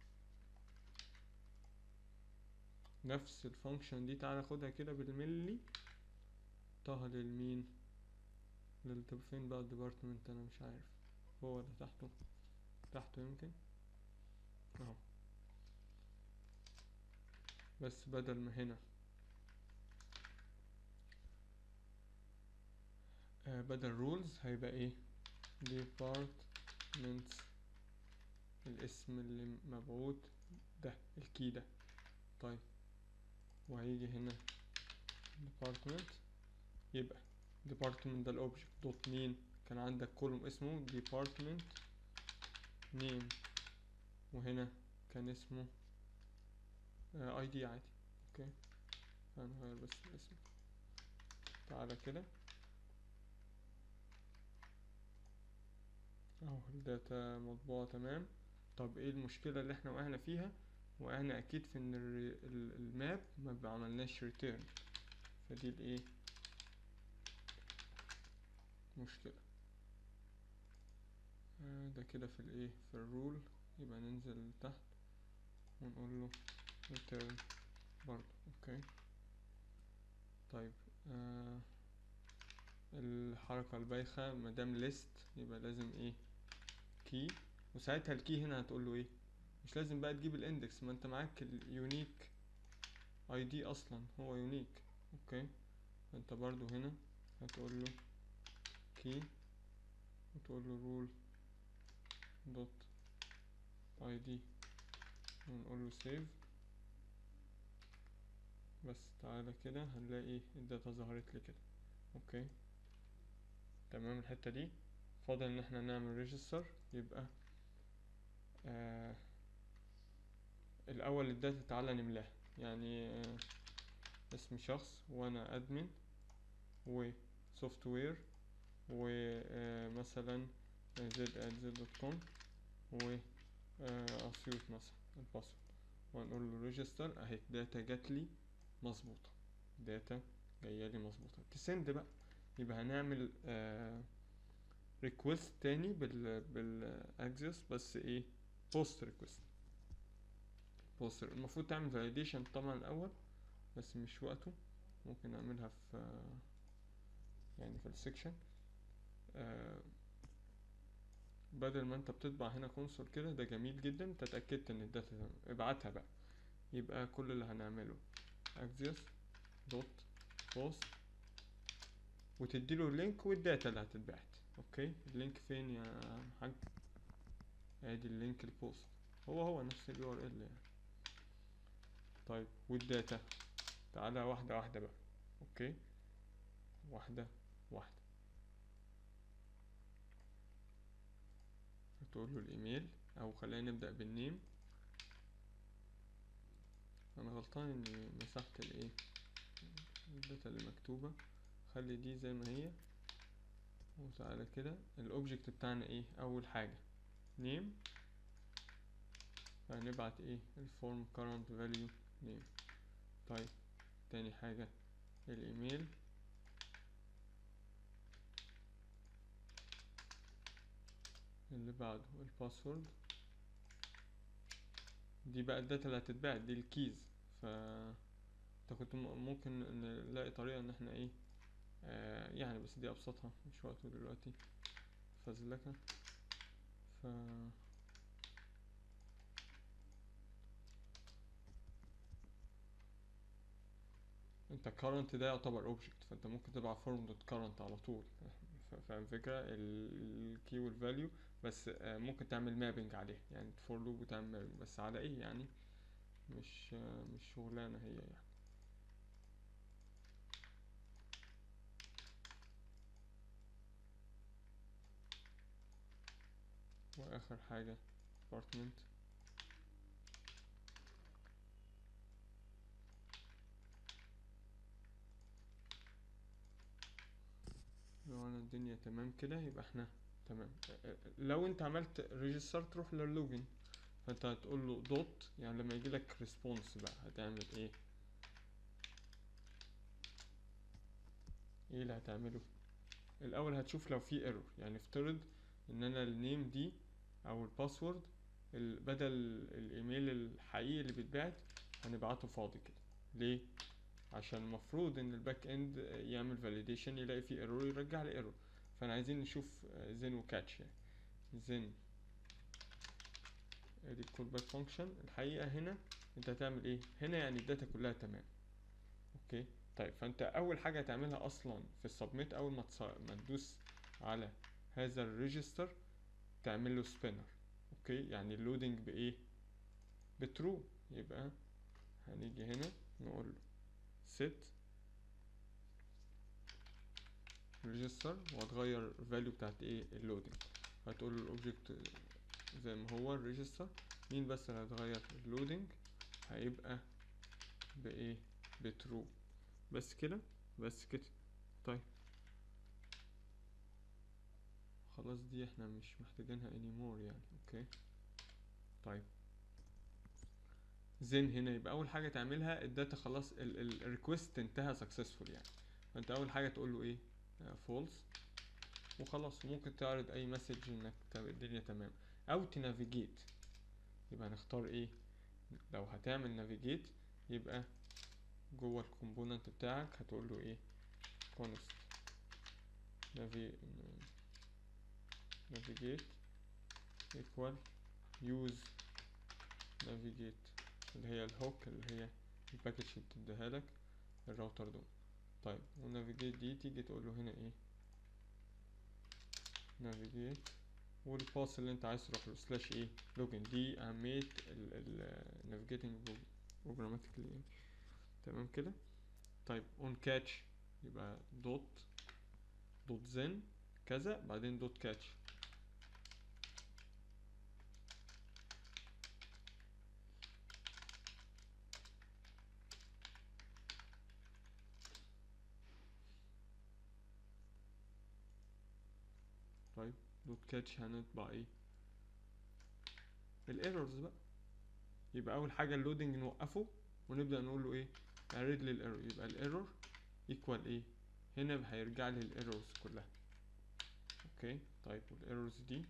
نفس الفانكشن دي تعالى خدها كده بالملي طه للمين لل طب فين بقى الديبارتمنت انا مش عارف هو ده تحته تحته يمكن اهو بس بدل ما هنا آه بدل rules هيبقى ايه departments الاسم اللي مبعوت ده الكي ده طيب وهيجي هنا department يبقى department ده الاوبجكت دوت مين كان عندك كولوم اسمه department name وهنا كان اسمه اي دي عادي اوكي هنغير بس الاسم تعالى كده اهو الداتا مطبوعة تمام طب ايه المشكلة اللي احنا وقعنا فيها وقعنا اكيد في ان الري- ال- الماب ما بعملناش ريتيرن فدي الايه مشكلة آه ده كده في الايه في الرول يبقى ننزل تحت ونقول له return برضه اوكي طيب آه الحركة البايخة مادام list يبقى لازم ايه key وساعتها الكي هنا هتقول له ايه مش لازم بقى تجيب الاندكس ما انت معاك اليونيك اي دي اصلا هو يونيك اوكي فانت برضو هنا هتقول له key وتقول له rule دوت اي دي ونقول له save بس تعالى كده هنلاقي الداتا ظهرت لي كده اوكي تمام الحتة دي فاضل ان احنا نعمل ريجستر يبقى آه الاول الداتا تعالى نملاها يعني آه اسم شخص وانا ادمن وسوفت وير ومثلا زد ات زد دوت كوم و آه، اسيوط مثلا الباسورد ونقول له ريجستر اهي داتا جات لي مظبوطه داتا جايه لي مظبوطه تسند بقى يبقى هنعمل آه ريكوست تاني بال بالاكسس بس ايه بوست ريكوست بوست المفروض تعمل فاليديشن طبعا الاول بس مش وقته ممكن نعملها في آه، يعني في السكشن آه بدل ما انت بتطبع هنا كونسول كده ده جميل جدا انت اتاكدت ان الداتا تمام ابعتها بقى يبقى كل اللي هنعمله axios دوت بوست وتديله اللينك والداتا اللي هتتبعت اوكي اللينك فين يا حاج ادي اللينك البوست هو هو نفس اليو ار ال يعني طيب والداتا تعالى واحدة واحدة بقى اوكي واحدة واحدة هتقول له الايميل او خلينا نبدأ بالنيم انا غلطان اني مسحت الايه الداتا اللي مكتوبة خلي دي زي ما هي وتعالى كده الاوبجكت بتاعنا ايه اول حاجة نيم هنبعت ايه الفورم current value name طيب تاني حاجة الايميل اللي بعده الباسورد دي بقى الداتا اللي هتتبعت دي الكيز ف انت كنت م- ممكن نلاقي طريقة ان احنا ايه آه يعني بس دي ابسطها مش وقته دلوقتي فزلكة ف انت current ده يعتبر object فانت ممكن تبع form dot current على طول ف- فاهم الفكرة الكي والفاليو بس آه، ممكن تعمل مابنج عليه يعني فور لوب وتعمل مابنج بس على ايه يعني مش مش شغلانة هي يعني واخر حاجة department لو انا الدنيا تمام كده يبقى احنا تمام لو انت عملت ريجستر تروح للوجن فانت هتقول له دوت يعني لما يجي لك ريسبونس بقى هتعمل ايه ايه اللي هتعمله الاول هتشوف لو في ايرور يعني افترض ان انا النيم دي او الباسورد ال- بدل الايميل الحقيقي اللي بيتبعت هنبعته فاضي كده ليه عشان المفروض ان الباك اند يعمل فاليديشن يلاقي فيه ايرور يرجع لي ايرور فانا عايزين نشوف زين وكاتش يعني زين ادي الكول باك فانكشن الحقيقه هنا انت هتعمل ايه هنا يعني الداتا كلها تمام اوكي طيب فانت اول حاجه هتعملها اصلا في السبميت اول ما تص... ما تدوس على هذا الريجستر تعمل له سبينر اوكي يعني اللودنج بايه بترو يبقى هنيجي هنا نقول له set register وهتغير الفاليو بتاعت ايه اللودنج هتقول له الاوبجكت زي ما هو الريجستر مين بس اللي هيتغير اللودنج هيبقى بايه بترو بس كده بس كده طيب خلاص دي احنا مش محتاجينها anymore يعني اوكي طيب زين هنا يبقى اول حاجه تعملها الداتا خلاص الريكوست انتهى سكسسفول يعني فانت اول حاجه تقول له ايه فولس وخلاص ممكن تعرض اي مسج انك تم- الدنيا تمام او تنافيجيت يبقى هنختار ايه لو هتعمل نافيجيت يبقى جوه الكومبوننت بتاعك هتقول له ايه const navi navigate equal use navigate اللي هي الهوك اللي هي الباكج اللي بتديها لك الراوتر دول طيب ونافيجيت دي تيجي تقول له هنا ايه نافيجيت والباس اللي انت عايز تروح له سلاش ايه لوجن دي اهمية النافيجيتنج بروجراماتيكلي يعني تمام كده طيب اون كاتش يبقى دوت دوت زن كذا بعدين دوت كاتش طيب دوت كاتش هنطبع ايه الايرورز بقى يبقى اول حاجه اللودنج نوقفه ونبدا نقول له ايه اعرض لي الايرور يبقى الايرور ايكوال ايه هنا هيرجع لي الايرورز كلها اوكي طيب والايرورز دي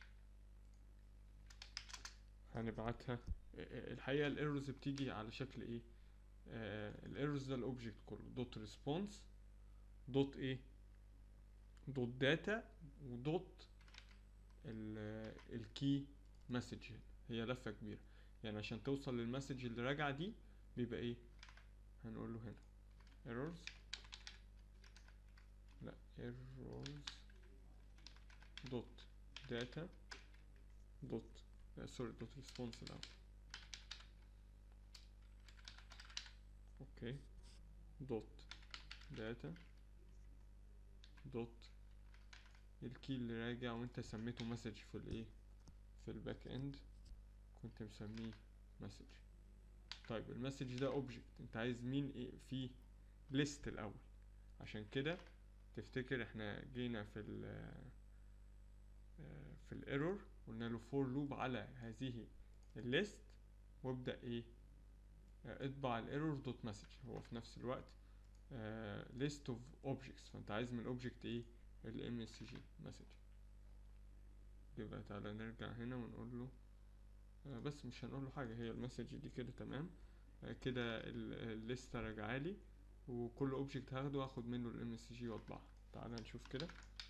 هنبعتها الحقيقه الايرورز بتيجي على شكل ايه آه الايرورز ده الاوبجكت كله دوت ريسبونس دوت ايه دوت داتا ودوت الكي مسج هي لفه كبيره يعني عشان توصل للمسج اللي راجعه دي بيبقى ايه هنقول له هنا errors لا errors دوت data دوت سوري دوت response الاول اوكي دوت data دوت الكي اللي راجع وانت سميته مسج في الايه في الباك اند كنت مسميه مسج طيب المسج ده اوبجكت انت عايز مين ايه فيه ليست الاول عشان كده تفتكر احنا جينا في ال في الايرور قلنا له فور لوب على هذه الليست وابدا ايه اه اطبع الايرور دوت مسج هو في نفس الوقت ليست اوف اوبجكتس فانت عايز من الاوبجكت ايه الام اس جي مسج يبقى تعالى نرجع هنا ونقول له آه بس مش هنقول له حاجه هي المسج دي كده تمام آه كده الليسته راجعالي وكل اوبجكت هاخده هاخد منه الام اس جي واطبعها تعالى نشوف كده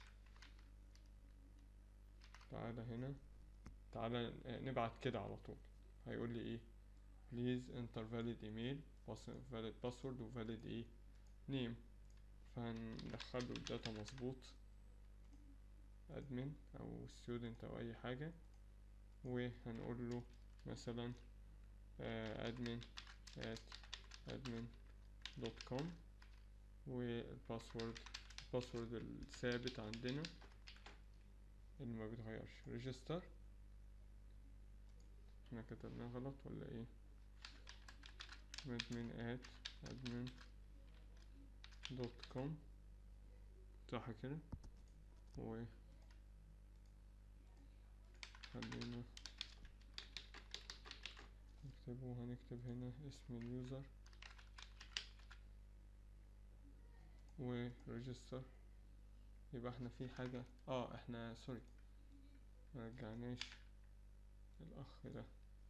تعالى هنا تعالى نبعت كده على طول هيقول لي ايه please enter valid email valid password و valid ايه name فهندخله الداتا مظبوط admin او student او اي حاجة وهنقول له مثلا آه admin at admin دوت كوم والباسورد الباسورد الثابت عندنا اللي ما بيتغيرش ريجستر احنا كتبناه غلط ولا ايه admin at admin دوت كوم صح كده و خلينا نكتبه هنكتب هنا اسم اليوزر و register يبقى احنا في حاجة اه احنا سوري مرجعناش الاخ ده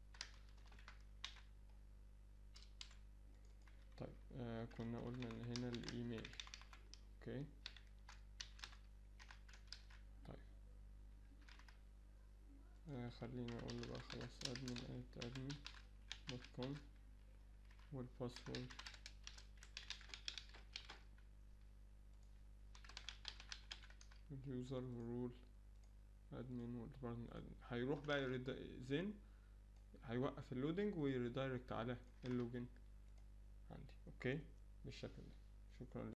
طيب آه كنا قلنا ان هنا الايميل اوكي طيب آه خلينا اقول له بقى خلاص admin at admin دوت كوم والباسورد اليوزر والرول ادمن والبارتنر ادمن هيروح بقى يرد زين هيوقف اللودنج ويريدايركت على اللوجن عندي اوكي بالشكل ده شكرا